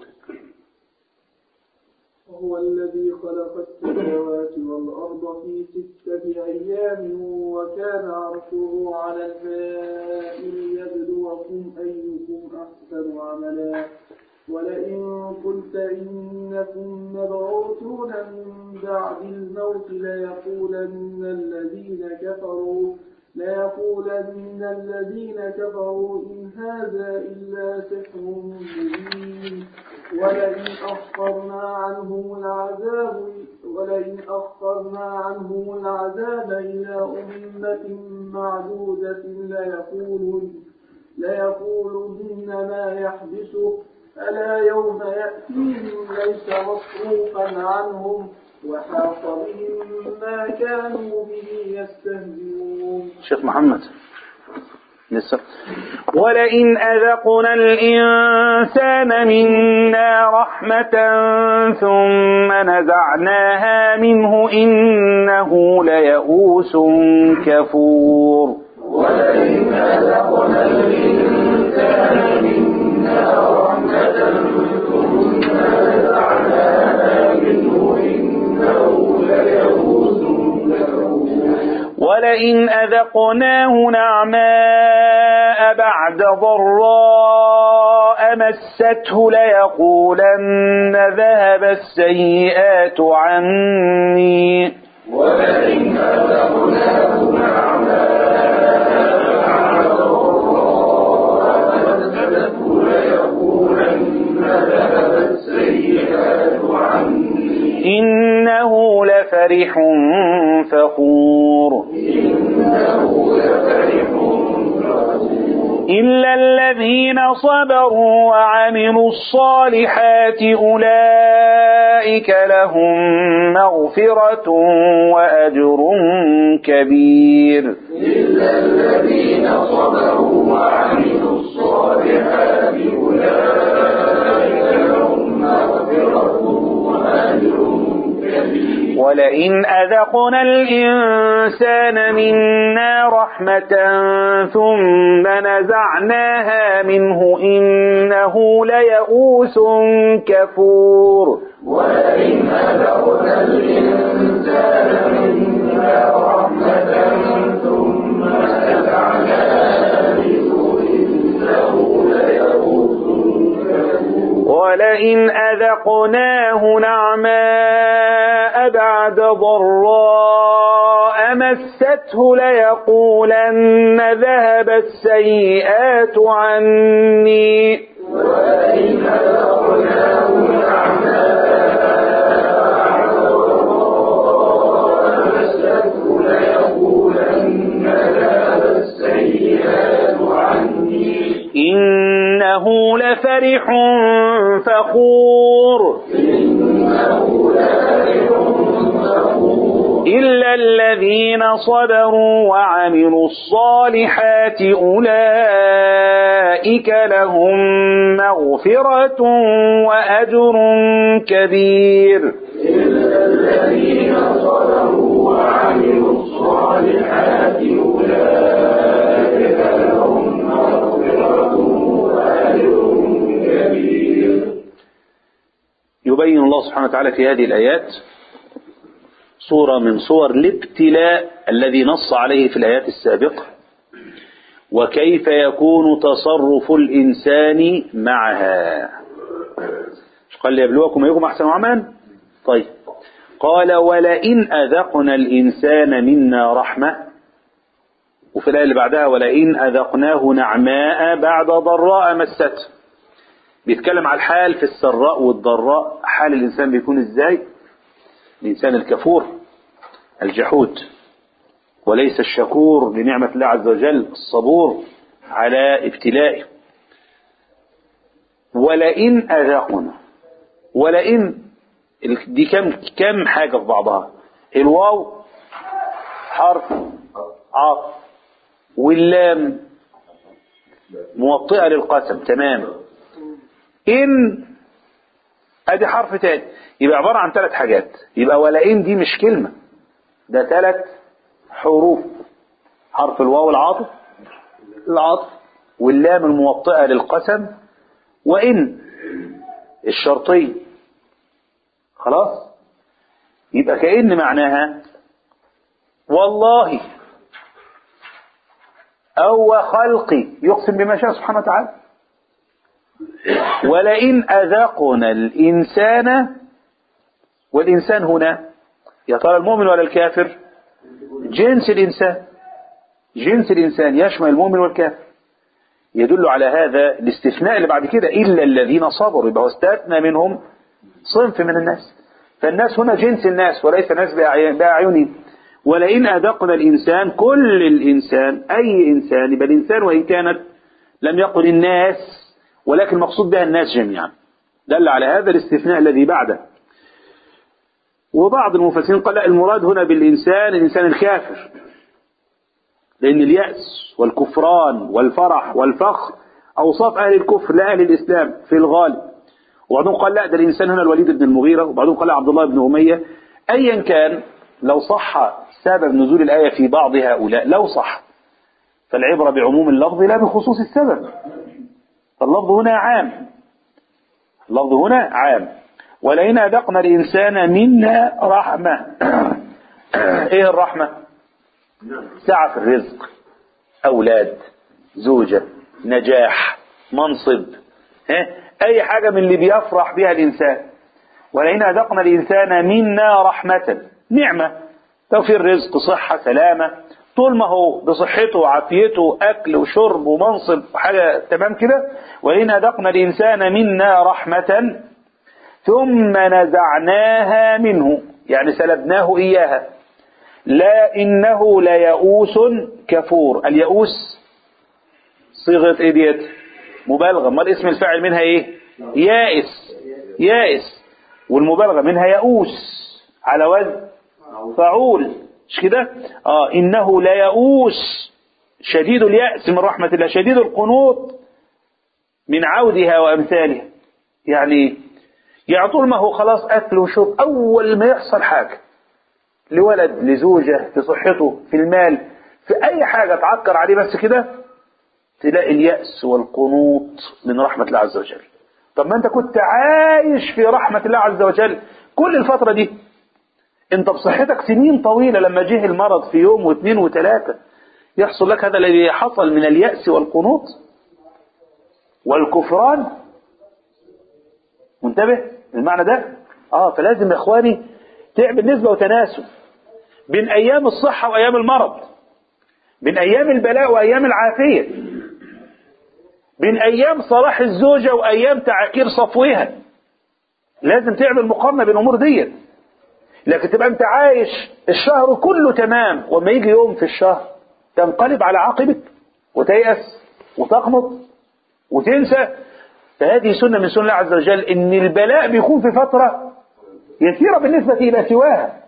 وهو الذي خلق السماوات والأرض في ستة أيام وكان عرشه على الماء ليبلوكم أيكم أحسن عملا ولئن قلت إنكم مبعوثون من بعد الموت ليقولن الذين كفروا ليقولن الذين كفروا إن هذا إلا سحر مبين ولئن أخرنا عنهم العذاب ولئن أخرنا عنهم العذاب إلى أمة معدودة ليقولن ليقولن ما يحبسه ألا يوم يأتيهم ليس مصروفا عنهم وحاق بهم ما كانوا به يستهزئون شيخ محمد لسه ولئن أذقنا الإنسان منا رحمة ثم نزعناها منه إنه ليئوس كفور ولئن أذقنا الإنسان منا رحمة ثم نزعناها منه إنه ليئوس كفور ولئن أذقناه نعماء بعد ضراء مسته ليقولن ذهب السيئات عني ولئن أذقناه نعماء بعد مسته ليقولن ذهب السيئات عني إنه لفرح فخور إنه لفرح فخور إلا الذين صبروا وعملوا الصالحات أولئك لهم مغفرة وأجر كبير إلا الذين صبروا وعملوا الصالحات أولئك لهم مغفرة وأجر كبير ولئن أذقنا الإنسان منا رحمة ثم نزعناها منه إنه ليئوس كفور ولئن أذقنا الإنسان منا رحمة ثم نزعناها منه إنه ليئوس كفور ولئن أذقناه نعماء بعد ضراء مسته ليقولن ذهب السيئات عني ولئن أذقناه نعماء مسته ليقولن ذهب السيئات عني إنه لفرح فخور إنه لفرح فخور إلا الذين صبروا وعملوا الصالحات أولئك لهم مغفرة وأجر كبير إلا الذين صبروا وعملوا الصالحات أولئك لهم مغفرة وأجر كبير يبين الله سبحانه وتعالى في هذه الآيات صورة من صور الابتلاء الذي نص عليه في الآيات السابقة وكيف يكون تصرف الإنسان معها قال ليبلوكم أيكم أحسن عملا طيب قال ولئن أذقنا الإنسان منا رحمة وفي الآية اللي بعدها ولئن أذقناه نعماء بعد ضراء مسته بيتكلم على الحال في السراء والضراء حال الإنسان بيكون إزاي الإنسان الكفور الجحود وليس الشكور لنعمة الله عز وجل الصبور على ابتلائه ولئن أذقنا ولئن دي كم كم حاجة في بعضها الواو حرف عطف واللام موطئة للقسم تمام إن أدي حرف تاني يبقى عبارة عن ثلاث حاجات يبقى ولئن دي مش كلمة ده ثلاث حروف حرف الواو العاطف العطف واللام الموطئة للقسم وإن الشرطية خلاص يبقى كأن معناها والله أو خلقي يقسم بما شاء سبحانه وتعالى ولئن أذقنا الإنسان والإنسان هنا يا ترى المؤمن ولا الكافر جنس الإنسان جنس الإنسان يشمل المؤمن والكافر يدل على هذا الاستثناء اللي بعد كده إلا الذين صبروا يبقى استثنى منهم صنف من الناس فالناس هنا جنس الناس وليس الناس بأعينهم ولئن أذقنا الإنسان كل الإنسان أي إنسان يبقى الإنسان وإن كانت لم يقل الناس ولكن المقصود بها الناس جميعا دل على هذا الاستثناء الذي بعده وبعض المفسرين قال لا المراد هنا بالإنسان الإنسان الكافر لأن اليأس والكفران والفرح والفخر أوصاف أهل الكفر لا أهل الإسلام في الغالب وبعضهم قال لا ده الإنسان هنا الوليد بن المغيرة وبعضهم قال عبد الله بن أمية أيا كان لو صح سبب نزول الآية في بعض هؤلاء لو صح فالعبرة بعموم اللفظ لا بخصوص السبب فاللفظ هنا عام اللفظ هنا عام ولئن أذقنا الإنسان منا رحمة إيه الرحمة سعة في الرزق أولاد زوجة نجاح منصب ها؟ أي حاجة من اللي بيفرح بها الإنسان ولئن أذقنا الإنسان منا رحمة نعمة توفير رزق صحة سلامة طول ما هو بصحته وعافيته أكل وشرب ومنصب وحاجة تمام كده ولئن أذقنا الإنسان منا رحمة ثم نزعناها منه يعني سلبناه إياها لا إنه ليئوس كفور اليئوس صيغة إيه ديت مبالغة ما الاسم الفاعل منها إيه يائس يائس والمبالغة منها يئوس على وزن فعول مش كده آه إنه ليئوس شديد اليأس من رحمة الله شديد القنوط من عودها وأمثالها يعني يعني طول ما هو خلاص أكل وشرب أول ما يحصل حاجة لولد لزوجة في صحته في المال في أي حاجة تعكر عليه بس كده تلاقي اليأس والقنوط من رحمة الله عز وجل طب ما أنت كنت عايش في رحمة الله عز وجل كل الفترة دي أنت بصحتك سنين طويلة لما جه المرض في يوم واثنين وثلاثة يحصل لك هذا الذي حصل من اليأس والقنوط والكفران منتبه المعنى ده اه فلازم يا اخواني تعمل نسبة وتناسب بين ايام الصحة وايام المرض بين ايام البلاء وايام العافية بين ايام صلاح الزوجة وايام تعاكير صفوها لازم تعمل مقارنة بين الامور ديت لكن تبقى انت عايش الشهر كله تمام وما يجي يوم في الشهر تنقلب على عاقبك وتيأس وتقنط وتنسى فهذه سنة من سنة الله عز وجل ان البلاء بيكون في فترة يسيرة بالنسبة إلى سواها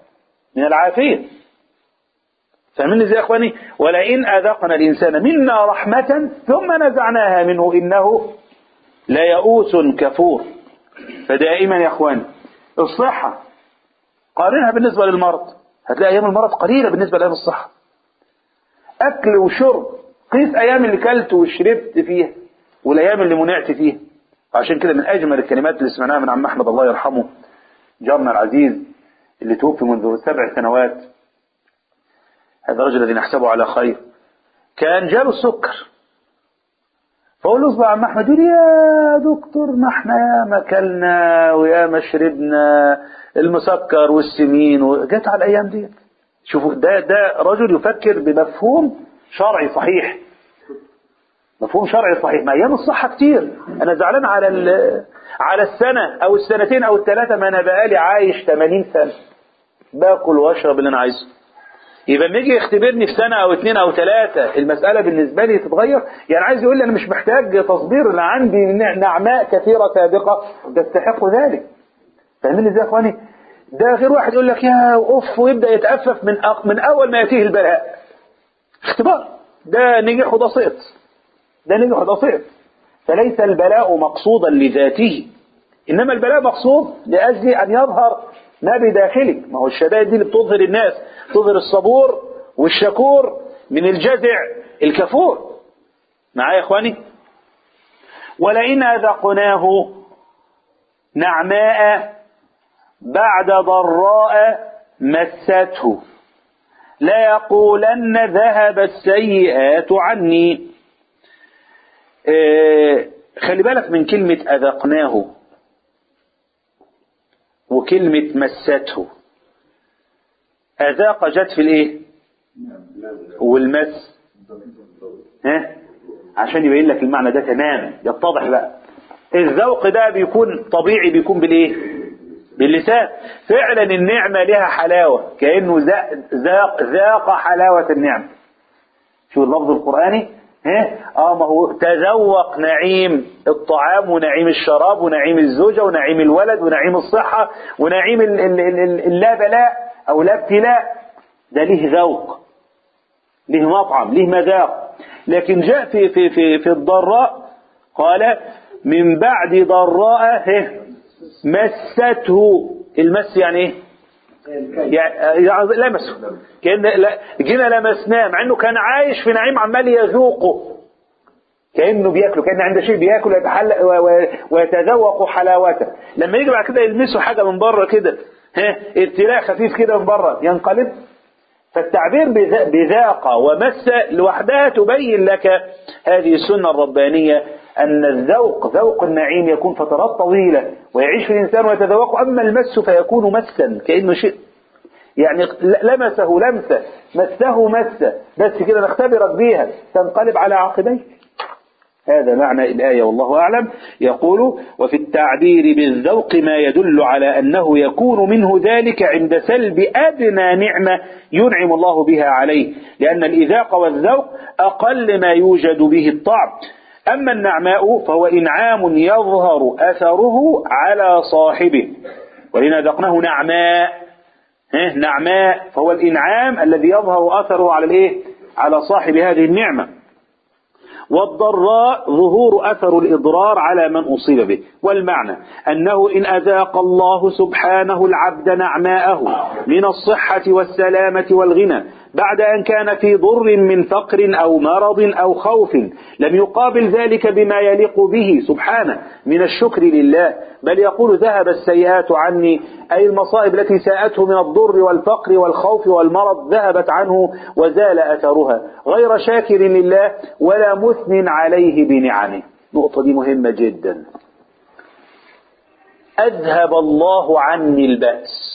من العافية فاهمين ازاي يا اخواني ولئن اذقنا الانسان منا رحمة ثم نزعناها منه انه ليئوس كفور فدائما يا اخواني الصحة قارنها بالنسبة للمرض هتلاقي ايام المرض قليلة بالنسبة لايام الصحة اكل وشرب قيس ايام اللي كلت وشربت فيها والايام اللي منعت فيها عشان كده من اجمل الكلمات اللي سمعناها من عم احمد الله يرحمه جارنا العزيز اللي توفي منذ سبع سنوات هذا الرجل الذي نحسبه على خير كان جاله السكر فأقول له اصبع يا عم أحمد يقول لي يا دكتور ما احنا يا ما كلنا ويا ما شربنا المسكر والسمين وجت على الأيام دي شوفوا ده ده رجل يفكر بمفهوم شرعي صحيح مفهوم شرعي صحيح ما أيام الصحة كتير أنا زعلان على ال- على السنة أو السنتين أو الثلاثة ما أنا بقالي عايش 80 سنة باكل واشرب اللي أنا عايزه يبقى لما يجي يختبرني في سنة أو اثنين أو ثلاثة المسألة بالنسبة لي تتغير يعني عايز يقول لي أنا مش محتاج تصبير أنا عندي نع- نعماء كثيرة سابقة تستحق ذلك فاهمين ازاي يا اخواني ده غير واحد يقول لك يا اوف ويبدا يتأفف من أق... من اول ما ياتيه البلاء اختبار ده نجح وده سقط ده نجح وده سقط فليس البلاء مقصودا لذاته انما البلاء مقصود لاجل ان يظهر ما بداخلك ما هو الشدائد دي اللي بتظهر الناس تظهر الصبور والشكور من الجزع الكفور معايا يا اخواني ولئن اذقناه نعماء بعد ضراء مسته ليقولن ذهب السيئات عني آه، خلي بالك من كلمة أذقناه وكلمة مسته أذاق جت في الإيه والمس ها عشان يبين لك المعنى ده تماما يتضح بقى الذوق ده بيكون طبيعي بيكون بالايه باللسان فعلا النعمة لها حلاوة كأنه ذا- ذاق ذاق حلاوة النعمة شو اللفظ القرآني ها اه ما هو تذوق نعيم الطعام ونعيم الشراب ونعيم الزوجة ونعيم الولد ونعيم الصحة ونعيم ال- ال- ال- ال- اللا بلاء او لا ابتلاء ده ليه ذوق ليه مطعم ليه مذاق لكن جاء في في في في الضراء قال من بعد ضراء هه مسته المس يعني ايه يعني يعني لمسه كأن لا- جينا لمسناه مع انه كان عايش في نعيم عمال يذوقه كانه بياكله كان عنده شيء بياكل ويتحل و- و- ويتذوق حلاوته لما يجي بعد كده يلمسه حاجه من بره كده ها ابتلاء خفيف كده من بره ينقلب فالتعبير بذا- بذاق ومس لوحدها تبين لك هذه السنة الربانية أن الذوق ذوق النعيم يكون فترات طويلة ويعيش في الإنسان ويتذوق أما المس فيكون مسا كأنه شيء يعني لمسه لمسة مسه مسة بس كده نختبرك بيها تنقلب على عقبيك هذا معنى الآية والله أعلم يقول وفي التعبير بالذوق ما يدل على أنه يكون منه ذلك عند سلب أدنى نعمة ينعم الله بها عليه لأن الإذاق والذوق أقل ما يوجد به الطعم أما النعماء فهو إنعام يظهر أثره على صاحبه ولنا ذقناه نعماء ها، نعماء فهو الإنعام الذي يظهر أثره على الإيه؟ على صاحب هذه النعمة والضراء ظهور أثر الإضرار على من أصيب به والمعنى أنه إن أذاق الله سبحانه العبد نعماءه من الصحة والسلامة والغنى بعد أن كان في ضر من فقر أو مرض أو خوف لم يقابل ذلك بما يليق به سبحانه من الشكر لله بل يقول ذهب السيئات عني أي المصائب التي ساءته من الضر والفقر والخوف والمرض ذهبت عنه وزال أثرها غير شاكر لله ولا مثن عليه بنعمه النقطة دي مهمة جدا أذهب الله عني البأس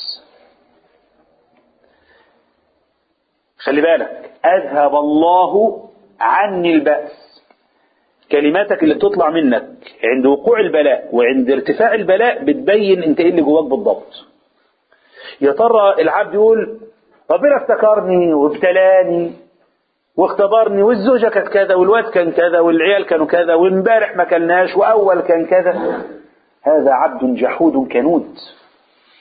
خلي بالك أذهب الله عني البأس كلماتك اللي بتطلع منك عند وقوع البلاء وعند ارتفاع البلاء بتبين انت ايه اللي جواك بالضبط يا ترى العبد يقول ربنا افتكرني وابتلاني واختبرني والزوجة كانت كذا والواد كان كذا والعيال كانوا كذا وامبارح ما كلناش وأول كان كذا هذا عبد جحود كنود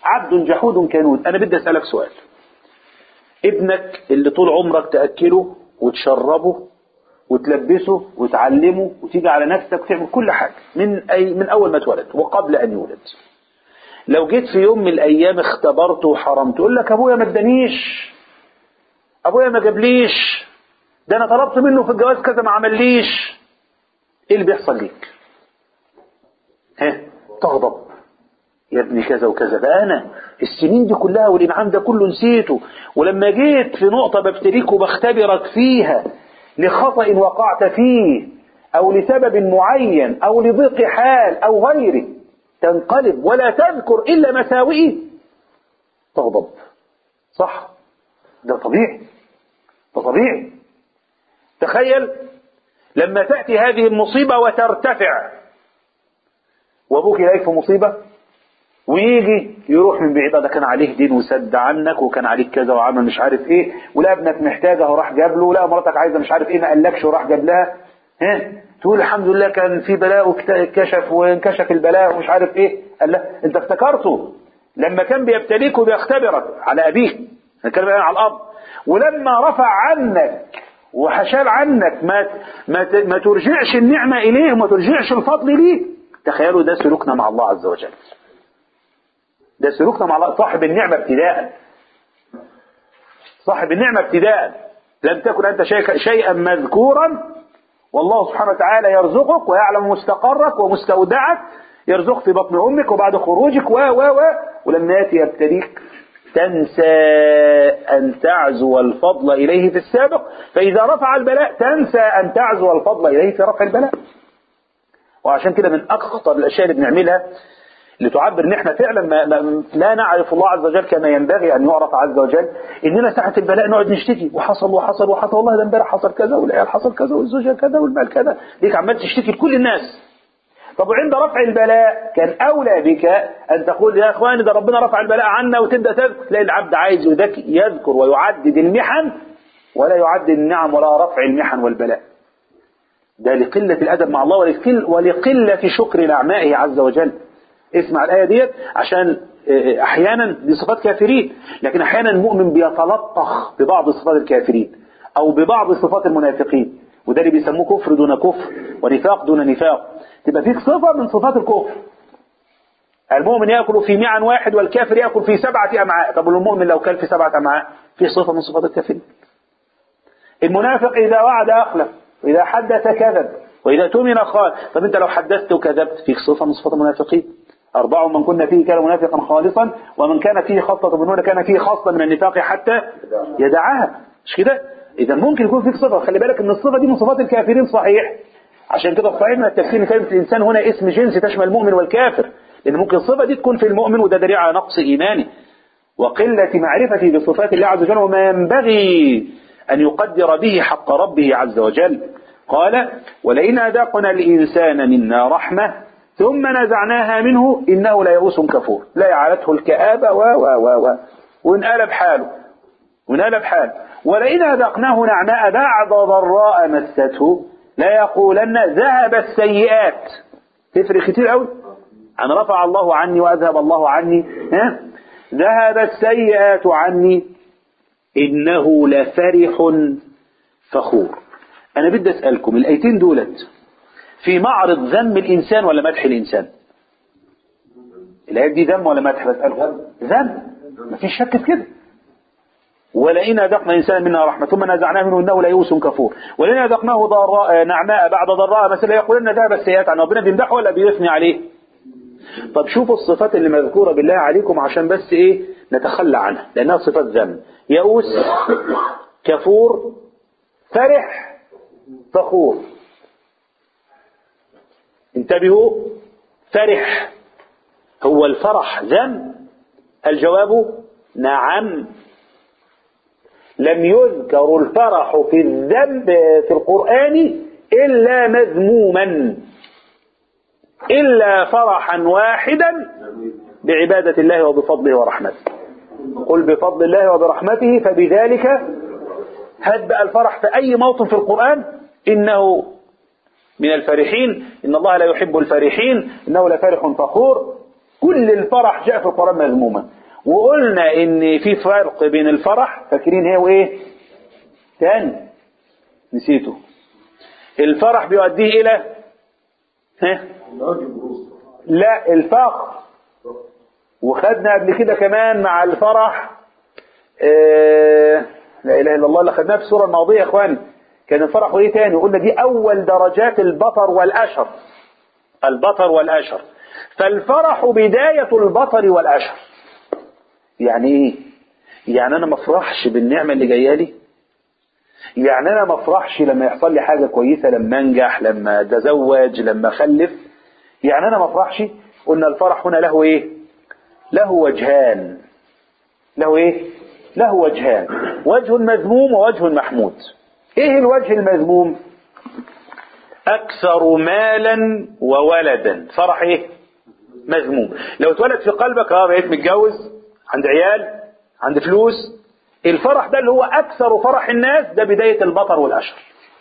عبد جحود كنود أنا بدي أسألك سؤال ابنك اللي طول عمرك تأكله وتشربه وتلبسه وتعلمه وتيجي على نفسك وتعمل كل حاجة من أي من أول ما اتولد وقبل أن يولد لو جيت في يوم من الأيام اختبرته وحرمته يقول لك أبويا ما ادانيش أبويا ما جابليش ده أنا طلبت منه في الجواز كذا ما عمليش إيه اللي بيحصل ليك؟ ها تغضب يا ابني كذا وكذا ده أنا السنين دي كلها والإنعام ده كله نسيته ولما جيت في نقطة ببتليك وبختبرك فيها لخطأ وقعت فيه أو لسبب معين أو لضيق حال أو غيره تنقلب ولا تذكر إلا مساوئي تغضب صح ده طبيعي ده طبيعي تخيل لما تأتي هذه المصيبة وترتفع وأبوك يلاقيك في مصيبة ويجي يروح من بعيد ده كان عليه دين وسد عنك وكان عليك كذا وعمل مش عارف ايه ولا ابنك محتاجه وراح جاب له ولا مراتك عايزه مش عارف ايه ما قالكش وراح جاب لها ها تقول الحمد لله كان في بلاء واتكشف وانكشف البلاء ومش عارف ايه قال لا انت افتكرته لما كان بيبتليك وبيختبرك على ابيك كان على الاب ولما رفع عنك وحشال عنك ما ما ما ترجعش النعمه اليه وما ترجعش الفضل ليه تخيلوا ده سلوكنا مع الله عز وجل ده سلوكنا مع الله صاحب النعمة ابتداء صاحب النعمة ابتداء لم تكن أنت شيء شيئا مذكورا والله سبحانه وتعالى يرزقك ويعلم مستقرك ومستودعك يرزقك في بطن أمك وبعد خروجك و و و ولما يأتي يبتليك تنسى أن تعزو الفضل إليه في السابق فإذا رفع البلاء تنسى أن تعزو الفضل إليه في رفع البلاء وعشان كده من أخطر الأشياء اللي بنعملها لتعبر ان احنا فعلا ما ما لا نعرف الله عز وجل كما ينبغي ان يعرف عز وجل اننا ساعه البلاء نقعد نشتكي وحصل وحصل وحصل والله ده امبارح حصل كذا والعيال حصل كذا والزوجه كذا والمال كذا ليك عمال تشتكي لكل الناس طب وعند رفع البلاء كان اولى بك ان تقول يا اخواني ده ربنا رفع البلاء عنا وتبدا تذكر تلاقي العبد عايز يذكر ويعدد المحن ولا يعدد النعم ولا رفع المحن والبلاء ده لقله الادب مع الله ولقله شكر نعمائه عز وجل اسمع الآية ديت عشان أحيانا دي صفات كافرين لكن أحيانا المؤمن بيتلطخ ببعض صفات الكافرين أو ببعض صفات المنافقين وده اللي بيسموه كفر دون كفر ونفاق دون نفاق تبقى فيك صفة من صفات الكفر المؤمن يأكل في معا واحد والكافر يأكل في سبعة أمعاء طب المؤمن لو كان في سبعة أمعاء في صفة من صفات الكافرين المنافق إذا وعد أخلف وإذا حدث كذب وإذا تؤمن خان طب أنت لو حدثت وكذبت فيك صفة من صفات المنافقين أربع من كنا فيه كان منافقا خالصا ومن كان فيه خاصة منون كان فيه خاصة من النفاق حتى يدعها مش كده إذا ممكن يكون فيك صفة خلي بالك إن الصفة دي من صفات الكافرين صحيح عشان كده صحيح من التفسير إن كلمة الإنسان هنا اسم جنس تشمل المؤمن والكافر لأن ممكن الصفة دي تكون في المؤمن وده دليل على نقص إيمانه وقلة معرفته بصفات الله عز وجل وما ينبغي أن يقدر به حق ربه عز وجل قال ولئن أذاقنا الإنسان منا رحمة ثم نزعناها منه إنه ليئوس كفور لا يعالته الكآبة و و و و وانقلب حاله وانقلب حاله ولئن أذقناه نعماء بعد ضراء مسته لا يقولن ذهب السيئات تفرق كتير قوي أن رفع الله عني وأذهب الله عني ها ذهب السيئات عني إنه لفرح فخور أنا بدي أسألكم الآيتين دولت في معرض ذم الإنسان ولا مدح الإنسان الآيات دي ذم ولا مدح بسألكم ذم مفيش شك في كده ولئن أذقنا الإنسان منا رحمة ثم نزعناه منه إنه ليئوس كفور ولئن أذقناه ضراء نعماء بعد ضراء مثلا يقولن ذهب السيئات عن ربنا بيمدحه ولا بيثني عليه طب شوفوا الصفات اللي مذكورة بالله عليكم عشان بس إيه نتخلى عنها لأنها صفات ذم يئوس كفور فرح فخور انتبهوا فرح هو الفرح ذنب الجواب نعم لم يذكر الفرح في الذنب في القرآن إلا مذموما إلا فرحا واحدا بعبادة الله وبفضله ورحمته قل بفضل الله وبرحمته فبذلك هد الفرح في أي موطن في القرآن إنه من الفرحين إن الله لا يحب الفرحين إنه لفرح فخور كل الفرح جاء في القرآن مذموما وقلنا ان في فرق بين الفرح فاكرين هي وايه تاني نسيته الفرح بيؤديه الى ها لا الفقر وخدنا قبل كده كمان مع الفرح آه لا اله الا الله اللي خدناه في السوره الماضيه يا اخواني كان الفرح وايه تاني قلنا دي اول درجات البطر والاشر البطر والاشر فالفرح بدايه البطر والاشر يعني ايه يعني انا ما افرحش بالنعمه اللي جايه لي يعني انا ما افرحش لما يحصل لي حاجه كويسه لما انجح لما اتزوج لما اخلف يعني انا ما افرحش قلنا الفرح هنا له ايه له وجهان له ايه له وجهان وجه مذموم ووجه محمود ايه الوجه المذموم اكثر مالا وولدا فرح ايه مذموم لو اتولد في قلبك اه بقيت متجوز عند عيال عند فلوس الفرح ده اللي هو اكثر فرح الناس ده بدايه البطر والاشر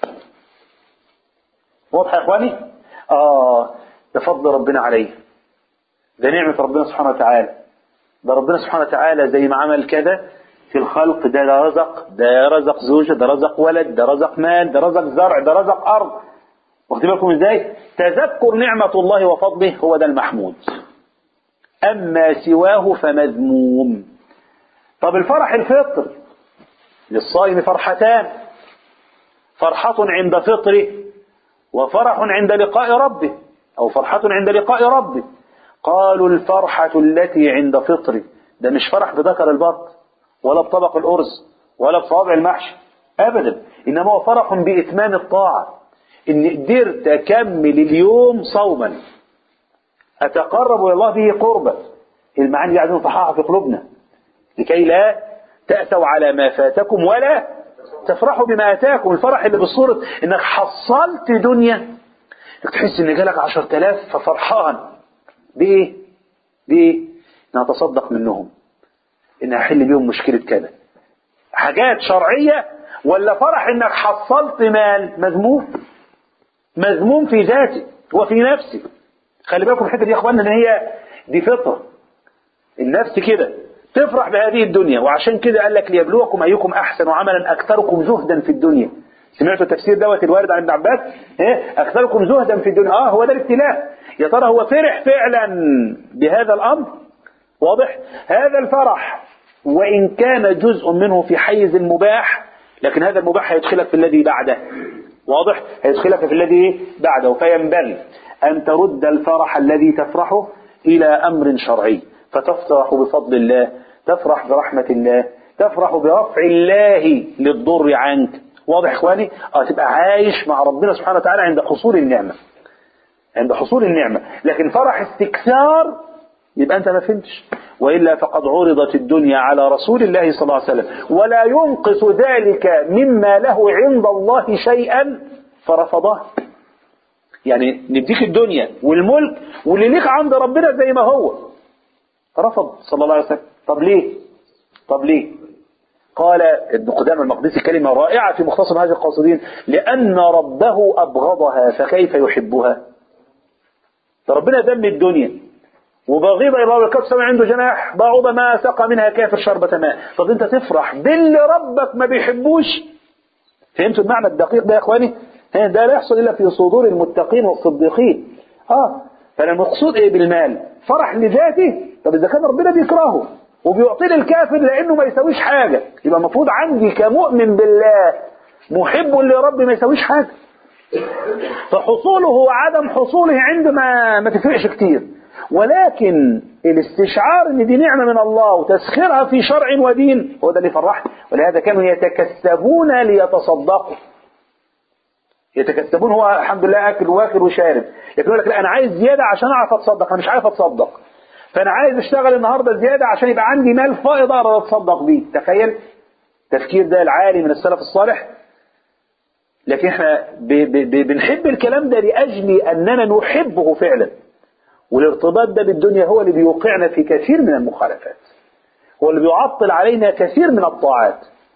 واضح يا اخواني اه ده فضل ربنا عليه ده نعمه ربنا سبحانه وتعالى ده ربنا سبحانه وتعالى زي ما عمل كده في الخلق ده, ده رزق ده رزق زوجة ده رزق ولد ده رزق مال ده رزق زرع ده رزق أرض واخدين بالكم ازاي تذكر نعمة الله وفضله هو ده المحمود أما سواه فمذموم طب الفرح الفطر للصائم فرحتان فرحة عند فطره وفرح عند لقاء ربه أو فرحة عند لقاء ربه قالوا الفرحة التي عند فطره ده مش فرح بذكر البط ولا بطبق الأرز ولا بصوابع المحشي أبدا إنما هو فرح بإتمام الطاعة إن قدرت أكمل اليوم صوما أتقرب إلى الله به قربا المعاني دي عايزين نصححها في قلوبنا لكي لا تأسوا على ما فاتكم ولا تفرحوا بما أتاكم الفرح اللي بالصورة إنك حصلت دنيا إنك تحس إن جالك عشر تلاف ففرحان بإيه؟ بإيه؟ إن أتصدق منهم إن أحل بيهم مشكلة كذا حاجات شرعية ولا فرح إنك حصلت مال مذموم مذموم في ذاته وفي نفسه خلي بالكم الحته دي يا اخوانا ان هي دي فطره النفس كده تفرح بهذه الدنيا وعشان كده قال لك ليبلوكم ايكم احسن عملا اكثركم زهدا في الدنيا سمعتوا التفسير دوت الوارد عن ابن عباس ايه اكثركم زهدا في الدنيا اه هو ده الابتلاء يا ترى هو فرح فعلا بهذا الامر واضح هذا الفرح وان كان جزء منه في حيز المباح لكن هذا المباح هيدخلك في الذي بعده واضح هيدخلك في الذي بعده فينبغي أن ترد الفرح الذي تفرحه إلى أمر شرعي فتفرح بفضل الله تفرح برحمة الله تفرح برفع الله للضر عنك واضح إخواني آه تبقى عايش مع ربنا سبحانه وتعالى عند حصول النعمة عند حصول النعمة لكن فرح استكثار يبقى أنت ما فهمتش وإلا فقد عرضت الدنيا على رسول الله صلى الله عليه وسلم ولا ينقص ذلك مما له عند الله شيئا فرفضه يعني نديك الدنيا والملك واللي ليك عند ربنا زي ما هو رفض صلى الله عليه وسلم طب ليه طب ليه قال ابن قدامى المقدسي كلمة رائعة في مختصر هذه القاصدين لأن ربه أبغضها فكيف يحبها ده ربنا ذم الدنيا وبغيض إلى الله الكف سمع عنده جناح بعوض ما سقى منها كافر شربة ماء طب انت تفرح باللي ربك ما بيحبوش فهمتوا المعنى الدقيق ده يا اخواني ده لا يحصل الا في صدور المتقين والصديقين اه فالمقصود ايه بالمال فرح لذاته طب اذا كان ربنا بيكرهه وبيعطيه للكافر لانه ما يساويش حاجه يبقى المفروض عندي كمؤمن بالله محب لرب ما يساويش حاجه فحصوله وعدم حصوله عندما ما تفرقش كتير ولكن الاستشعار ان دي نعمه من الله وتسخيرها في شرع ودين هو ده اللي فرحني ولهذا كانوا يتكسبون ليتصدقوا يتكسبون هو الحمد لله اكل واكل وشارب لكن يقول لك لا انا عايز زياده عشان اعرف اتصدق انا مش عارف اتصدق فانا عايز اشتغل النهارده زياده عشان يبقى عندي مال فائض اقدر اتصدق بيه تخيل تفكير ده العالي من السلف الصالح لكن احنا ب ب ب بنحب الكلام ده لاجل اننا نحبه فعلا والارتباط ده بالدنيا هو اللي بيوقعنا في كثير من المخالفات هو اللي بيعطل علينا كثير من الطاعات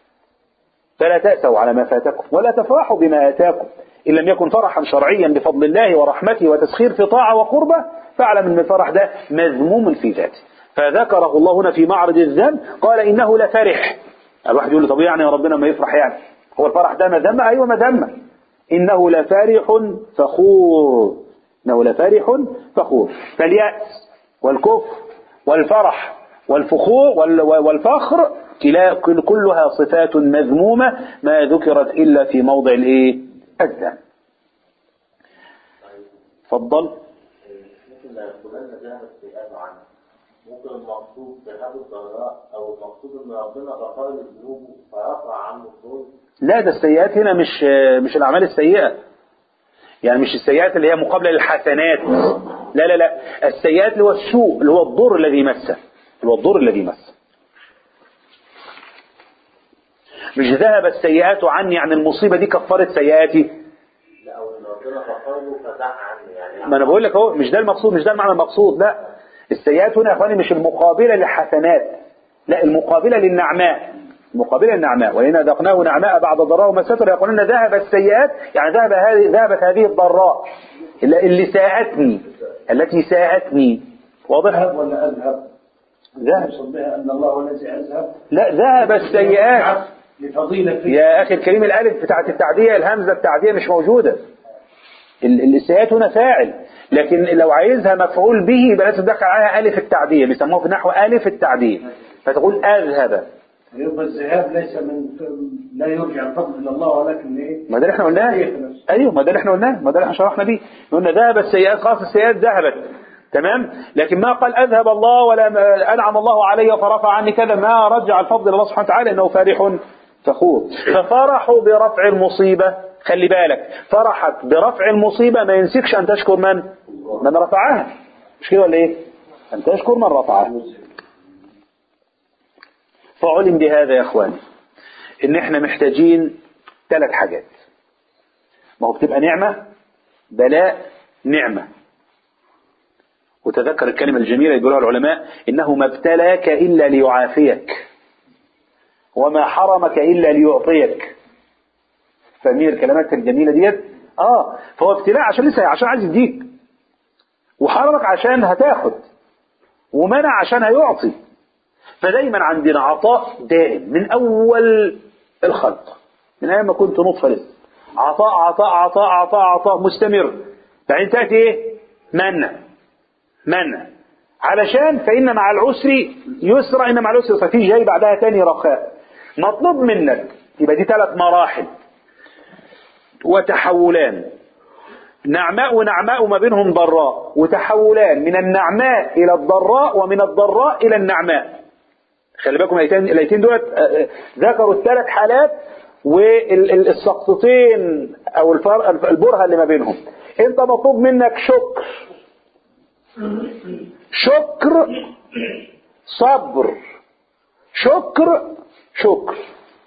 فلا تأسوا على ما فاتكم ولا تفرحوا بما آتاكم إن لم يكن فرحا شرعيا بفضل الله ورحمته وتسخير في طاعة وقربة فاعلم ان الفرح ده مذموم في ذاته فذكره الله هنا في معرض الذم قال انه لفرح الواحد يقول له طب يعني يا ربنا ما يفرح يعني هو الفرح ده مذمة ايوه مذمة انه لفرح فخور انه لفرح فخور فاليأس والكفر والفرح والفخور وال- والفخر كلا كل- كلها صفات مذمومة ما ذكرت إلا في موضع الإيه؟ الذم تفضل ممكن لا يقولن ذهب السيئات عنه ممكن المقصود ذهاب الضراء او المقصود ان ربنا غفر له ذنوبه فرفع عنه الظلم لا ده السيئات هنا مش مش الأعمال السيئة يعني مش السيئات اللي هي مقابلة للحسنات لا لا لا السيئات اللي هو السوء اللي هو الضر الذي مسه اللي هو الضر الذي مسه مش ذهب السيئات عني عن المصيبة دي كفرت سيئاتي لا او ان ربنا غفر له فدع عنه يعني ما انا بقول لك اهو مش ده المقصود مش ده المعنى المقصود لا السيئات هنا يا اخواني مش المقابله للحسنات لا المقابله للنعماء المقابله للنعماء وإن ذقناه نعماء بعد ضراء ومسته يقولون ذهب السيئات يعني ذهب هذه ذهبت هذه الضراء اللي اللي ساءتني التي ساءتني واضح أذهب ولا أذهب؟ ذهب يقصد بها أن الله هو الذي أذهب لا ذهب السيئات لفضيلة يا أخي الكريم الألف بتاعت التعدية الهمزة التعدية مش موجودة ال- السيئات هنا فاعل لكن لو عايزها مفعول به يبقى لازم تدخل عليها ألف التعدية بيسموها في النحو ألف التعدية فتقول أذهب يبقى الذهاب ليس من لا يرجع الفضل إلى الله ولكن إيه؟ ما ده اللي احنا قلناه ايوه ما ده اللي احنا قلناه ما ده اللي احنا شرحنا بيه قلنا ذهب السيئات خلاص السيئات ذهبت تمام لكن ما قال اذهب الله ولا ما انعم الله علي فرفع عني كذا ما رجع الفضل الى الله سبحانه وتعالى انه فرح فخور ففرحوا برفع المصيبه خلي بالك فرحك برفع المصيبه ما ينسيكش ان تشكر من من رفعها مش كده ولا ايه ان تشكر من رفعها فعلم بهذا يا اخواني ان احنا محتاجين ثلاث حاجات ما هو بتبقى نعمة بلاء نعمة وتذكر الكلمة الجميلة اللي بيقولها العلماء إنه ما ابتلاك إلا ليعافيك وما حرمك إلا ليعطيك فاهمين الكلمات الجميلة ديت اه فهو ابتلاء عشان لسه عشان عايز يديك وحرمك عشان هتاخد ومنع عشان هيعطي فدايما عندنا عطاء دائم من أول الخلق من أيام ما كنت نطفة لسه عطاء عطاء عطاء عطاء عطاء مستمر بعدين تأتي إيه؟ منع منع علشان فإن مع العسر يسرى إن مع العسر يسرى في جاي بعدها تاني رخاء مطلوب منك يبقى دي ثلاث مراحل وتحولان نعماء ونعماء وما بينهم ضراء وتحولان من النعماء إلى الضراء ومن الضراء إلى النعماء خلي بالكم الايتين الايتين دولت آه، آه، ذكروا الثلاث حالات والسقطتين او الفرق البرهه اللي ما بينهم انت مطلوب منك شكر شكر صبر شكر شكر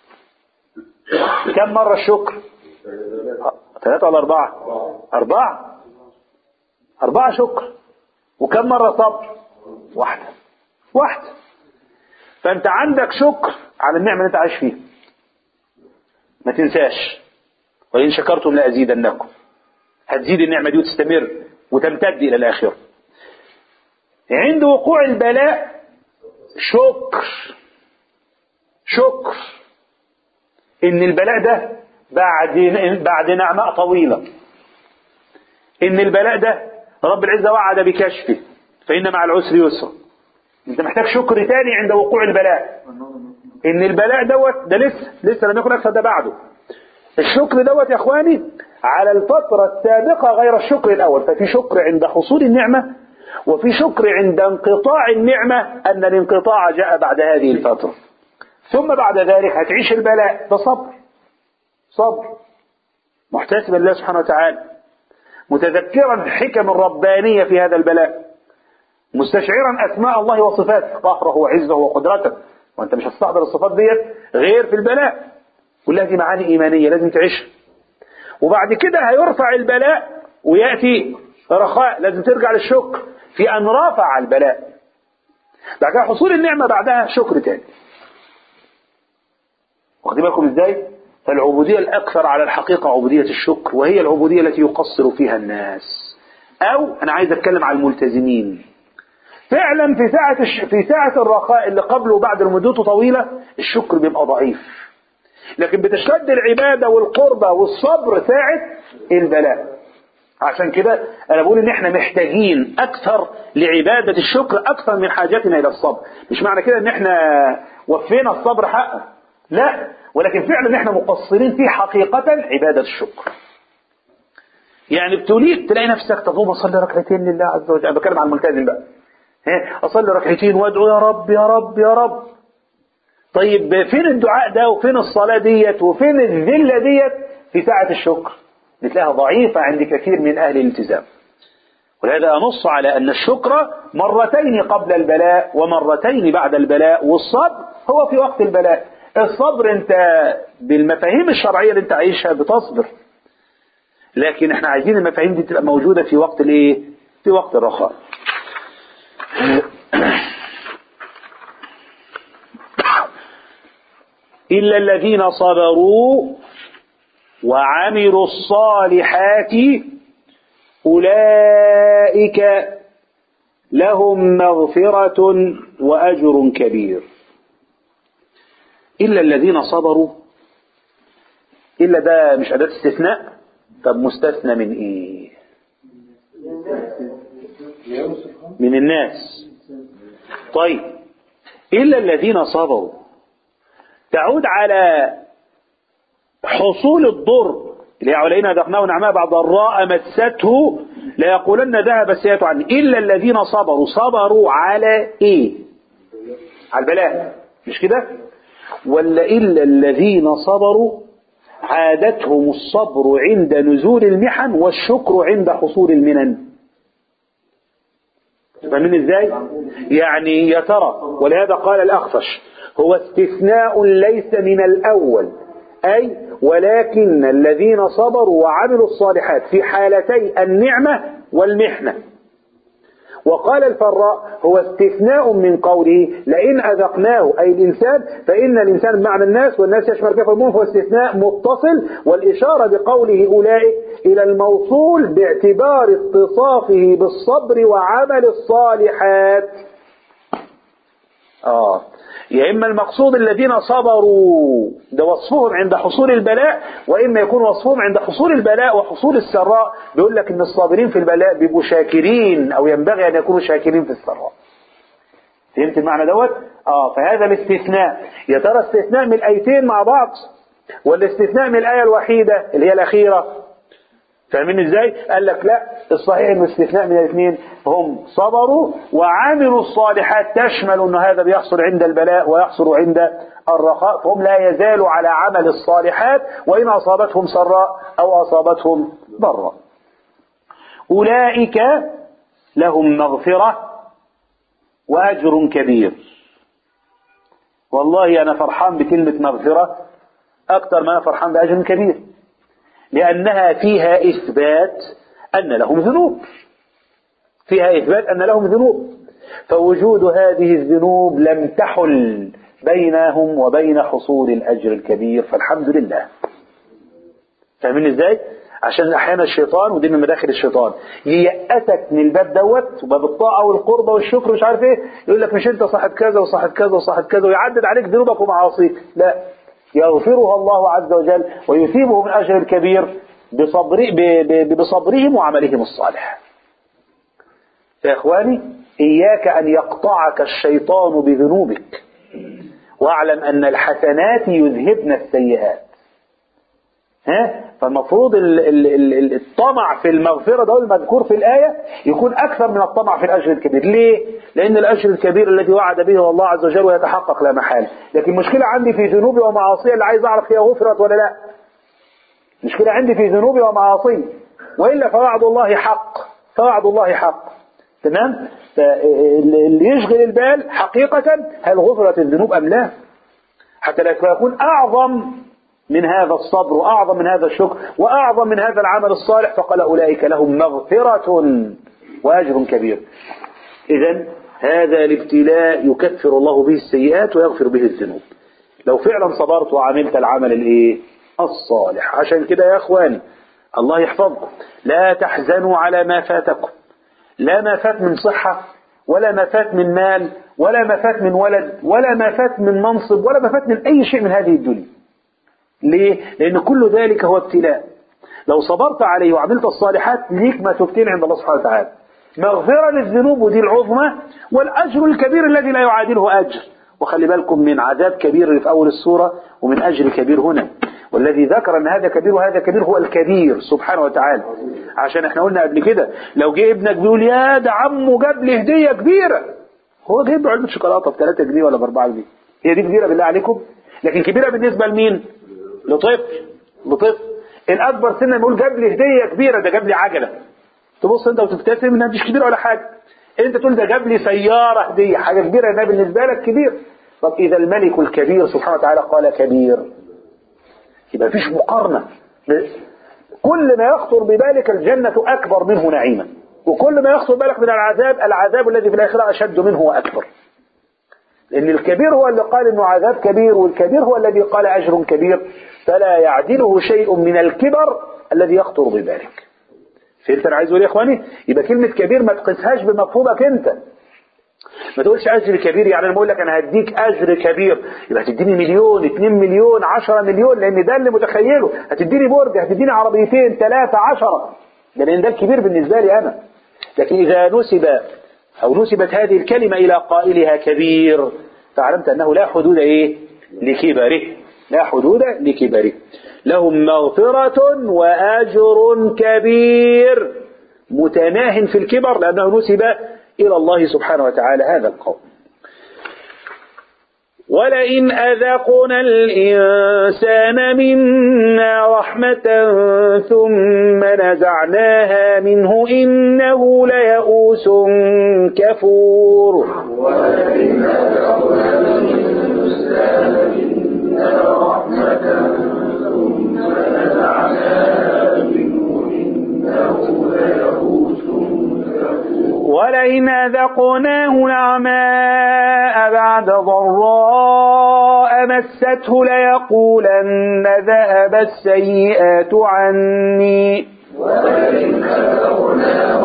كم مرة الشكر آه، ثلاثة ولا أربعة أربعة أربعة شكر وكم مرة صبر واحدة واحدة فأنت عندك شكر على النعمة اللي أنت عايش فيها ما تنساش وإن شكرتم لأزيدنكم هتزيد النعمة دي وتستمر وتمتد إلى الآخرة عند وقوع البلاء شكر شكر إن البلاء ده بعد بعد نعماء طويلة إن البلاء ده رب العزة وعد بكشفه فإن مع العسر يسرا أنت محتاج شكر تاني عند وقوع البلاء إن البلاء دوت ده لسه لسه لم يكن أكثر ده بعده الشكر دوت يا إخواني على الفترة السابقة غير الشكر الأول ففي شكر عند حصول النعمة وفي شكر عند انقطاع النعمة أن الانقطاع جاء بعد هذه الفترة ثم بعد ذلك هتعيش البلاء ده صبر صبر محتسبا لله سبحانه وتعالى متذكرا الحكم الربانية في هذا البلاء مستشعرا أسماء الله وصفاته قهره وعزه وقدرته وأنت مش هتستحضر الصفات ديت غير في البلاء كلها دي معاني إيمانية لازم تعيشها وبعد كده هيرفع البلاء ويأتي رخاء لازم ترجع للشكر في أن رفع البلاء بعد كده حصول النعمة بعدها شكر تاني واخدين بالكم ازاي فالعبودية الأكثر على الحقيقة عبودية الشكر وهي العبودية التي يقصر فيها الناس او انا عايز اتكلم على الملتزمين فعلا في ساعة الش... في ساعة الرخاء اللي قبل وبعد المدته طويلة الشكر بيبقى ضعيف لكن بتشتد العبادة والقربة والصبر ساعة البلاء عشان كده انا بقول ان احنا محتاجين اكثر لعبادة الشكر اكثر من حاجتنا الى الصبر مش معنى كده ان احنا وفينا الصبر حقه لا ولكن فعلا احنا مقصرين فيه حقيقة عبادة الشكر يعني ابتليت تلاقي نفسك تقوم اصلي ركعتين لله عز وجل أنا بتكلم عن الملتزم بقى ها، اصلي ركعتين وادعو يا رب يا رب يا رب طيب فين الدعاء ده وفين الصلاة ديت وفين الذلة ديت في ساعة الشكر بتلاقيها ضعيفة عند كثير من أهل الالتزام ولهذا أنص على أن الشكر مرتين قبل البلاء ومرتين بعد البلاء والصبر هو في وقت البلاء الصبر أنت بالمفاهيم الشرعية اللي أنت عايشها بتصبر لكن احنا عايزين المفاهيم دي تبقى موجودة في وقت الايه في وقت الرخاء إلا الذين صبروا وعملوا الصالحات أولئك لهم مغفرة وأجر كبير إلا الذين صبروا إلا ده مش أداة استثناء طب مستثنى من إيه من الناس طيب إلا الذين صبروا تعود على حصول الضر اللي علينا ذقناه نعماء بعد ضراء مسته ليقولن ذهب السيئات عني إلا الذين صبروا صبروا على إيه على البلاء مش كده ولا إلا الذين صبروا عادتهم الصبر عند نزول المحن والشكر عند حصول المنن فاهمين ازاي يعني يا ترى ولهذا قال الأخفش هو استثناء ليس من الأول أي ولكن الذين صبروا وعملوا الصالحات في حالتي النعمة والمحنة وقال الفراء هو استثناء من قوله لئن أذقناه أي الإنسان فإن الإنسان بمعنى الناس والناس يشمل كيف المهم هو استثناء متصل والإشارة بقوله أولئك إلى الموصول باعتبار اتصافه بالصبر وعمل الصالحات آه يا إما المقصود الذين صبروا ده وصفهم عند حصول البلاء وإما يكون وصفهم عند حصول البلاء وحصول السراء بيقول لك إن الصابرين في البلاء بيبقوا شاكرين أو ينبغي أن يكونوا شاكرين في السراء فهمت المعنى دوت؟ آه فهذا الاستثناء يا ترى استثناء من الآيتين مع بعض ولا استثناء من الآية الوحيدة اللي هي الأخيرة فاهمين ازاي؟ قال لك لا الصحيح ان الاستثناء من الاثنين هم صبروا وعملوا الصالحات تشمل ان هذا بيحصل عند البلاء ويحصل عند الرخاء فهم لا يزالوا على عمل الصالحات وان اصابتهم سراء او اصابتهم ضراء. اولئك لهم مغفره واجر كبير. والله انا فرحان بكلمه مغفره اكثر ما انا فرحان باجر كبير. لأنها فيها إثبات أن لهم ذنوب فيها إثبات أن لهم ذنوب فوجود هذه الذنوب لم تحل بينهم وبين حصول الأجر الكبير فالحمد لله فاهمين إزاي؟ عشان أحيانا الشيطان ودي من مداخل الشيطان ييأسك من الباب دوت وباب الطاعة والقربة والشكر مش عارف إيه يقول لك مش أنت صاحب كذا وصاحب كذا وصاحب كذا ويعدد عليك ذنوبك ومعاصيك لا يغفرها الله عز وجل ويثيبهم الأجر الكبير بصبر بصبرهم وعملهم الصالح يا إخواني إياك أن يقطعك الشيطان بذنوبك واعلم أن الحسنات يذهبن السيئات ها فالمفروض ال ال ال الطمع في المغفرة ده المذكور في الآية يكون أكثر من الطمع في الأجر الكبير ليه؟ لأن الأجر الكبير الذي وعد به الله عز وجل ويتحقق لا محال لكن المشكلة عندي في ذنوبي ومعاصي اللي عايز أعرف هي غفرت ولا لا المشكلة عندي في ذنوبي ومعاصي وإلا فوعد الله حق فوعد الله حق تمام اللي يشغل البال حقيقة هل غفرت الذنوب أم لا حتى لا يكون أعظم من هذا الصبر وأعظم من هذا الشكر وأعظم من هذا العمل الصالح فقال أولئك لهم مغفرة وأجر كبير إذا هذا الابتلاء يكفر الله به السيئات ويغفر به الذنوب لو فعلا صبرت وعملت العمل الايه الصالح عشان كده يا اخواني الله يحفظكم لا تحزنوا على ما فاتكم لا ما فات من صحة ولا ما فات من مال ولا ما فات من ولد ولا ما فات من منصب ولا ما فات من أي شيء من هذه الدنيا ليه؟ لأن كل ذلك هو ابتلاء لو صبرت عليه وعملت الصالحات ليك ما تبتين عند الله سبحانه وتعالى مغفرة للذنوب ودي العظمى والأجر الكبير الذي لا يعادله أجر وخلي بالكم من عذاب كبير اللي في أول السورة ومن أجر كبير هنا والذي ذكر أن هذا كبير وهذا كبير هو الكبير سبحانه وتعالى عشان احنا قلنا قبل كده لو جه ابنك بيقول يا ده عمه جاب لي هدية كبيرة هو جايب له علبة شوكولاتة ب 3 جنيه ولا ب 4 جنيه هي دي كبيرة بالله عليكم لكن كبيرة بالنسبة لمين؟ لطفل لطفل الأكبر سنا بيقول جاب لي هدية كبيرة ده جاب لي عجلة تبص انت وتبتسم انها مش كبيرة ولا حاجة انت تقول ده جاب لي سيارة هدية حاجة كبيرة ده بالنسبة لك كبير طب إذا الملك الكبير سبحانه وتعالى قال كبير يبقى مفيش مقارنة كل ما يخطر ببالك الجنة أكبر منه نعيما وكل ما يخطر بالك من العذاب العذاب الذي في الآخرة أشد منه وأكبر لأن الكبير هو اللي قال إنه عذاب كبير والكبير هو الذي قال أجر كبير فلا يعدله شيء من الكبر الذي يخطر ببالك فهمت أنا عايز أقول يا إخواني يبقى كلمة كبير ما تقيسهاش بمفهومك أنت ما تقولش أجر كبير يعني أنا بقول لك أنا هديك أجر كبير يبقى هتديني مليون 2 مليون 10 مليون لأن ده اللي متخيله هتديني برج هتديني عربيتين ثلاثة 10 لأن ده الكبير بالنسبة لي أنا لكن إذا نسب أو نسبت هذه الكلمة إلى قائلها كبير فعلمت أنه لا حدود إيه لكبره لا حدود لكبره لهم مغفرة وأجر كبير متناه في الكبر لأنه نسب إلى الله سبحانه وتعالى هذا القول ولئن أذقنا الإنسان منا رحمة ثم نزعناها منه إنه ليئوس كفور ولئن أذقنا الإنسان منا رحمة ثم نزعناها منه إنه ليئوس كفور ولئن أذقناه نعماء بعد ضراء مسته ليقولن ذهب السيئات عني ولئن أذقناه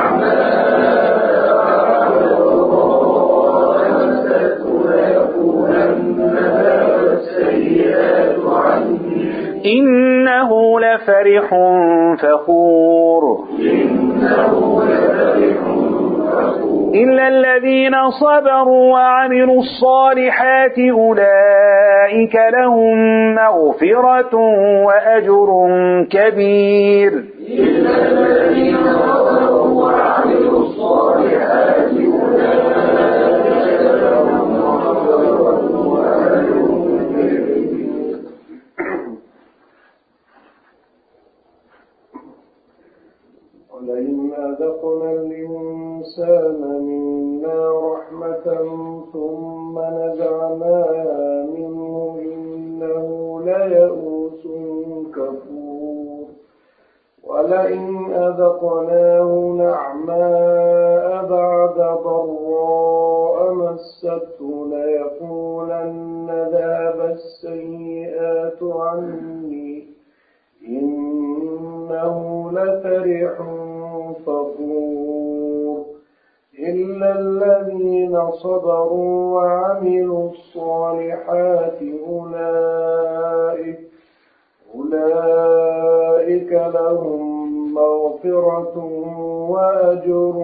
نعماء ضراء مسته ليقولن ذهب السيئات عني إنه لفرح فخور إنه لفرح فخور إلا الذين صبروا وعملوا الصالحات أولئك لهم مغفرة وأجر كبير إلا الذين صبروا وعملوا الصالحات أولئك لهم مغفرة وأجر كبير ولئن أذقنا الإنسان منا رحمة ثم نزعناها منه إنه ليئوس كفور ولئن أذقناه نعماء بعد ضراء مسته ليقولن ذهب السيئات عني إنه لفرح فخور إلا الذين صبروا وعملوا الصالحات أولئك أولئك لهم مغفرة وأجر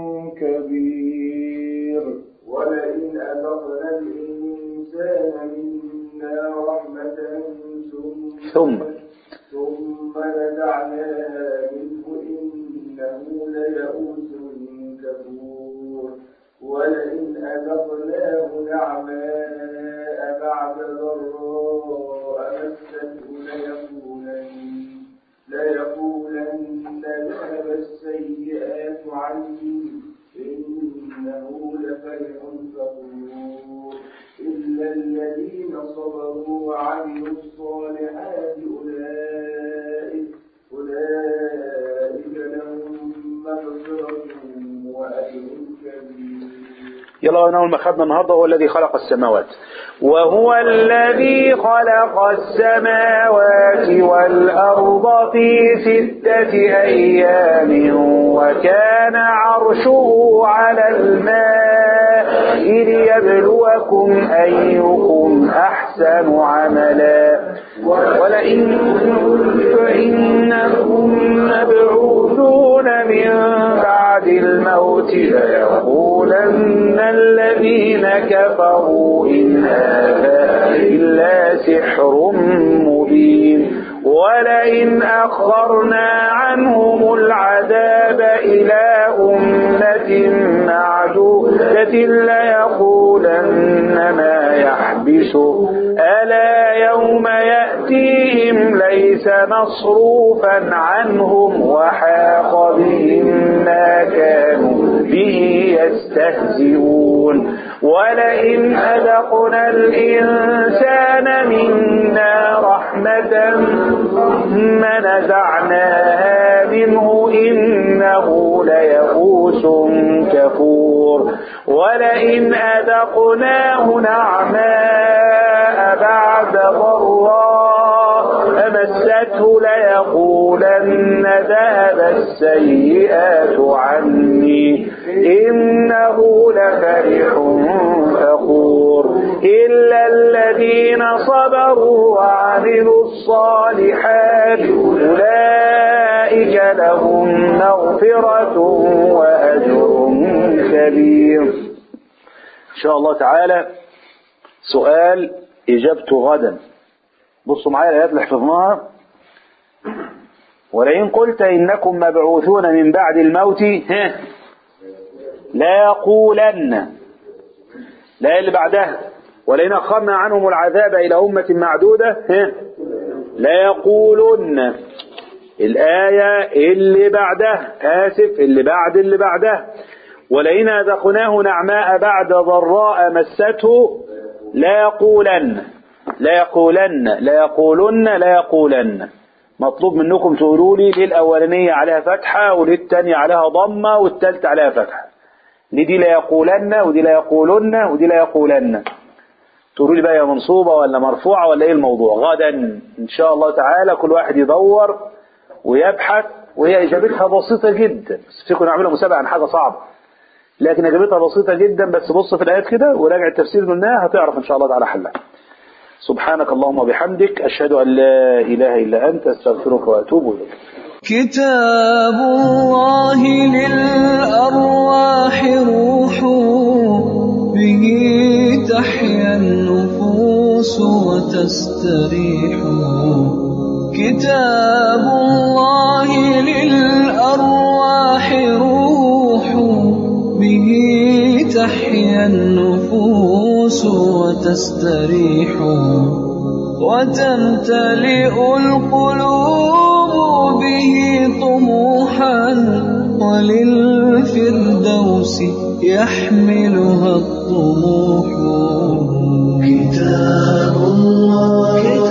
كبير ولئن أذقنا الإنسان منا رحمة ثم ثم نزعناها منه إنه ليئوس كفور ولئن أذقناه نعماء بعد ضراء مسته ليقولن ليقولن ذهب السيئات عني إنه لفرح فخور إلا الذين صبروا وعملوا الصالحات أولئك أولئك لهم مغفرة وأجر كبير يلا أنا أول ما خدنا النهاردة هو الذي خلق السماوات وهو الذي خلق السماوات والأرض في ستة أيام وكان عرشه على الماء ليبلوكم أيكم أحسن عملا ولئن فإنكم مبعوثون من بعد الموت ليقولن الذين كفروا إن هذا إلا سحر مبين ولئن أخرنا عنهم العذاب إلى أمة معدودة ليقولن ما يحبسه ألا يوم يأتيهم ليس مصروفا عنهم وحاق بهم ما كانوا به يستهزئون ولئن أذقنا الإنسان منا رحمة ثم نزعناها منه إنه ليئوس كفور ولئن أذقناه نعماء بعد ضراء مسته ليقولن ذهب السيئات عني إنه لفرح فخور إلا الذين صبروا وعملوا الصالحات أولئك لهم مغفرة وأجر كبير إن شاء الله تعالى سؤال إجابته غدا بصوا معايا الآيات اللي حفظناها ولئن قلت إنكم مبعوثون من بعد الموت ها لا يقولن لا اللي بعدها ولئن أخرنا عنهم العذاب إلى أمة معدودة ها لا يقولن الآية اللي بعدها آسف اللي بعد اللي بعدها ولئن أذقناه نعماء بعد ضراء مسته لا يقولن لا يقولن لا يقولن لا يقولن مطلوب منكم تقولوا لي ليه الأولانية عليها فتحة وللتانية عليها ضمة والتالتة عليها فتحة ليه دي لا يقولن ودي لا يقولن ودي لا يقولن تقولوا لي بقى يا منصوبة ولا مرفوعة ولا ايه الموضوع غدا ان شاء الله تعالى كل واحد يدور ويبحث وهي اجابتها بسيطة جدا بس فيكم نعملها مسابقة عن حاجة صعبة لكن اجابتها بسيطة جدا بس بص في الايات كده وراجع التفسير منها هتعرف ان شاء الله تعالى حلها سبحانك اللهم وبحمدك اشهد ان لا اله الا انت استغفرك واتوب اليك كتاب الله للأرواح روح به تحيا النفوس وتستريح كتاب الله للأرواح روح به تحيا النفوس وتستريح وتمتلئ القلوب به طموحا وللفردوس يحملها الطموح كتاب الله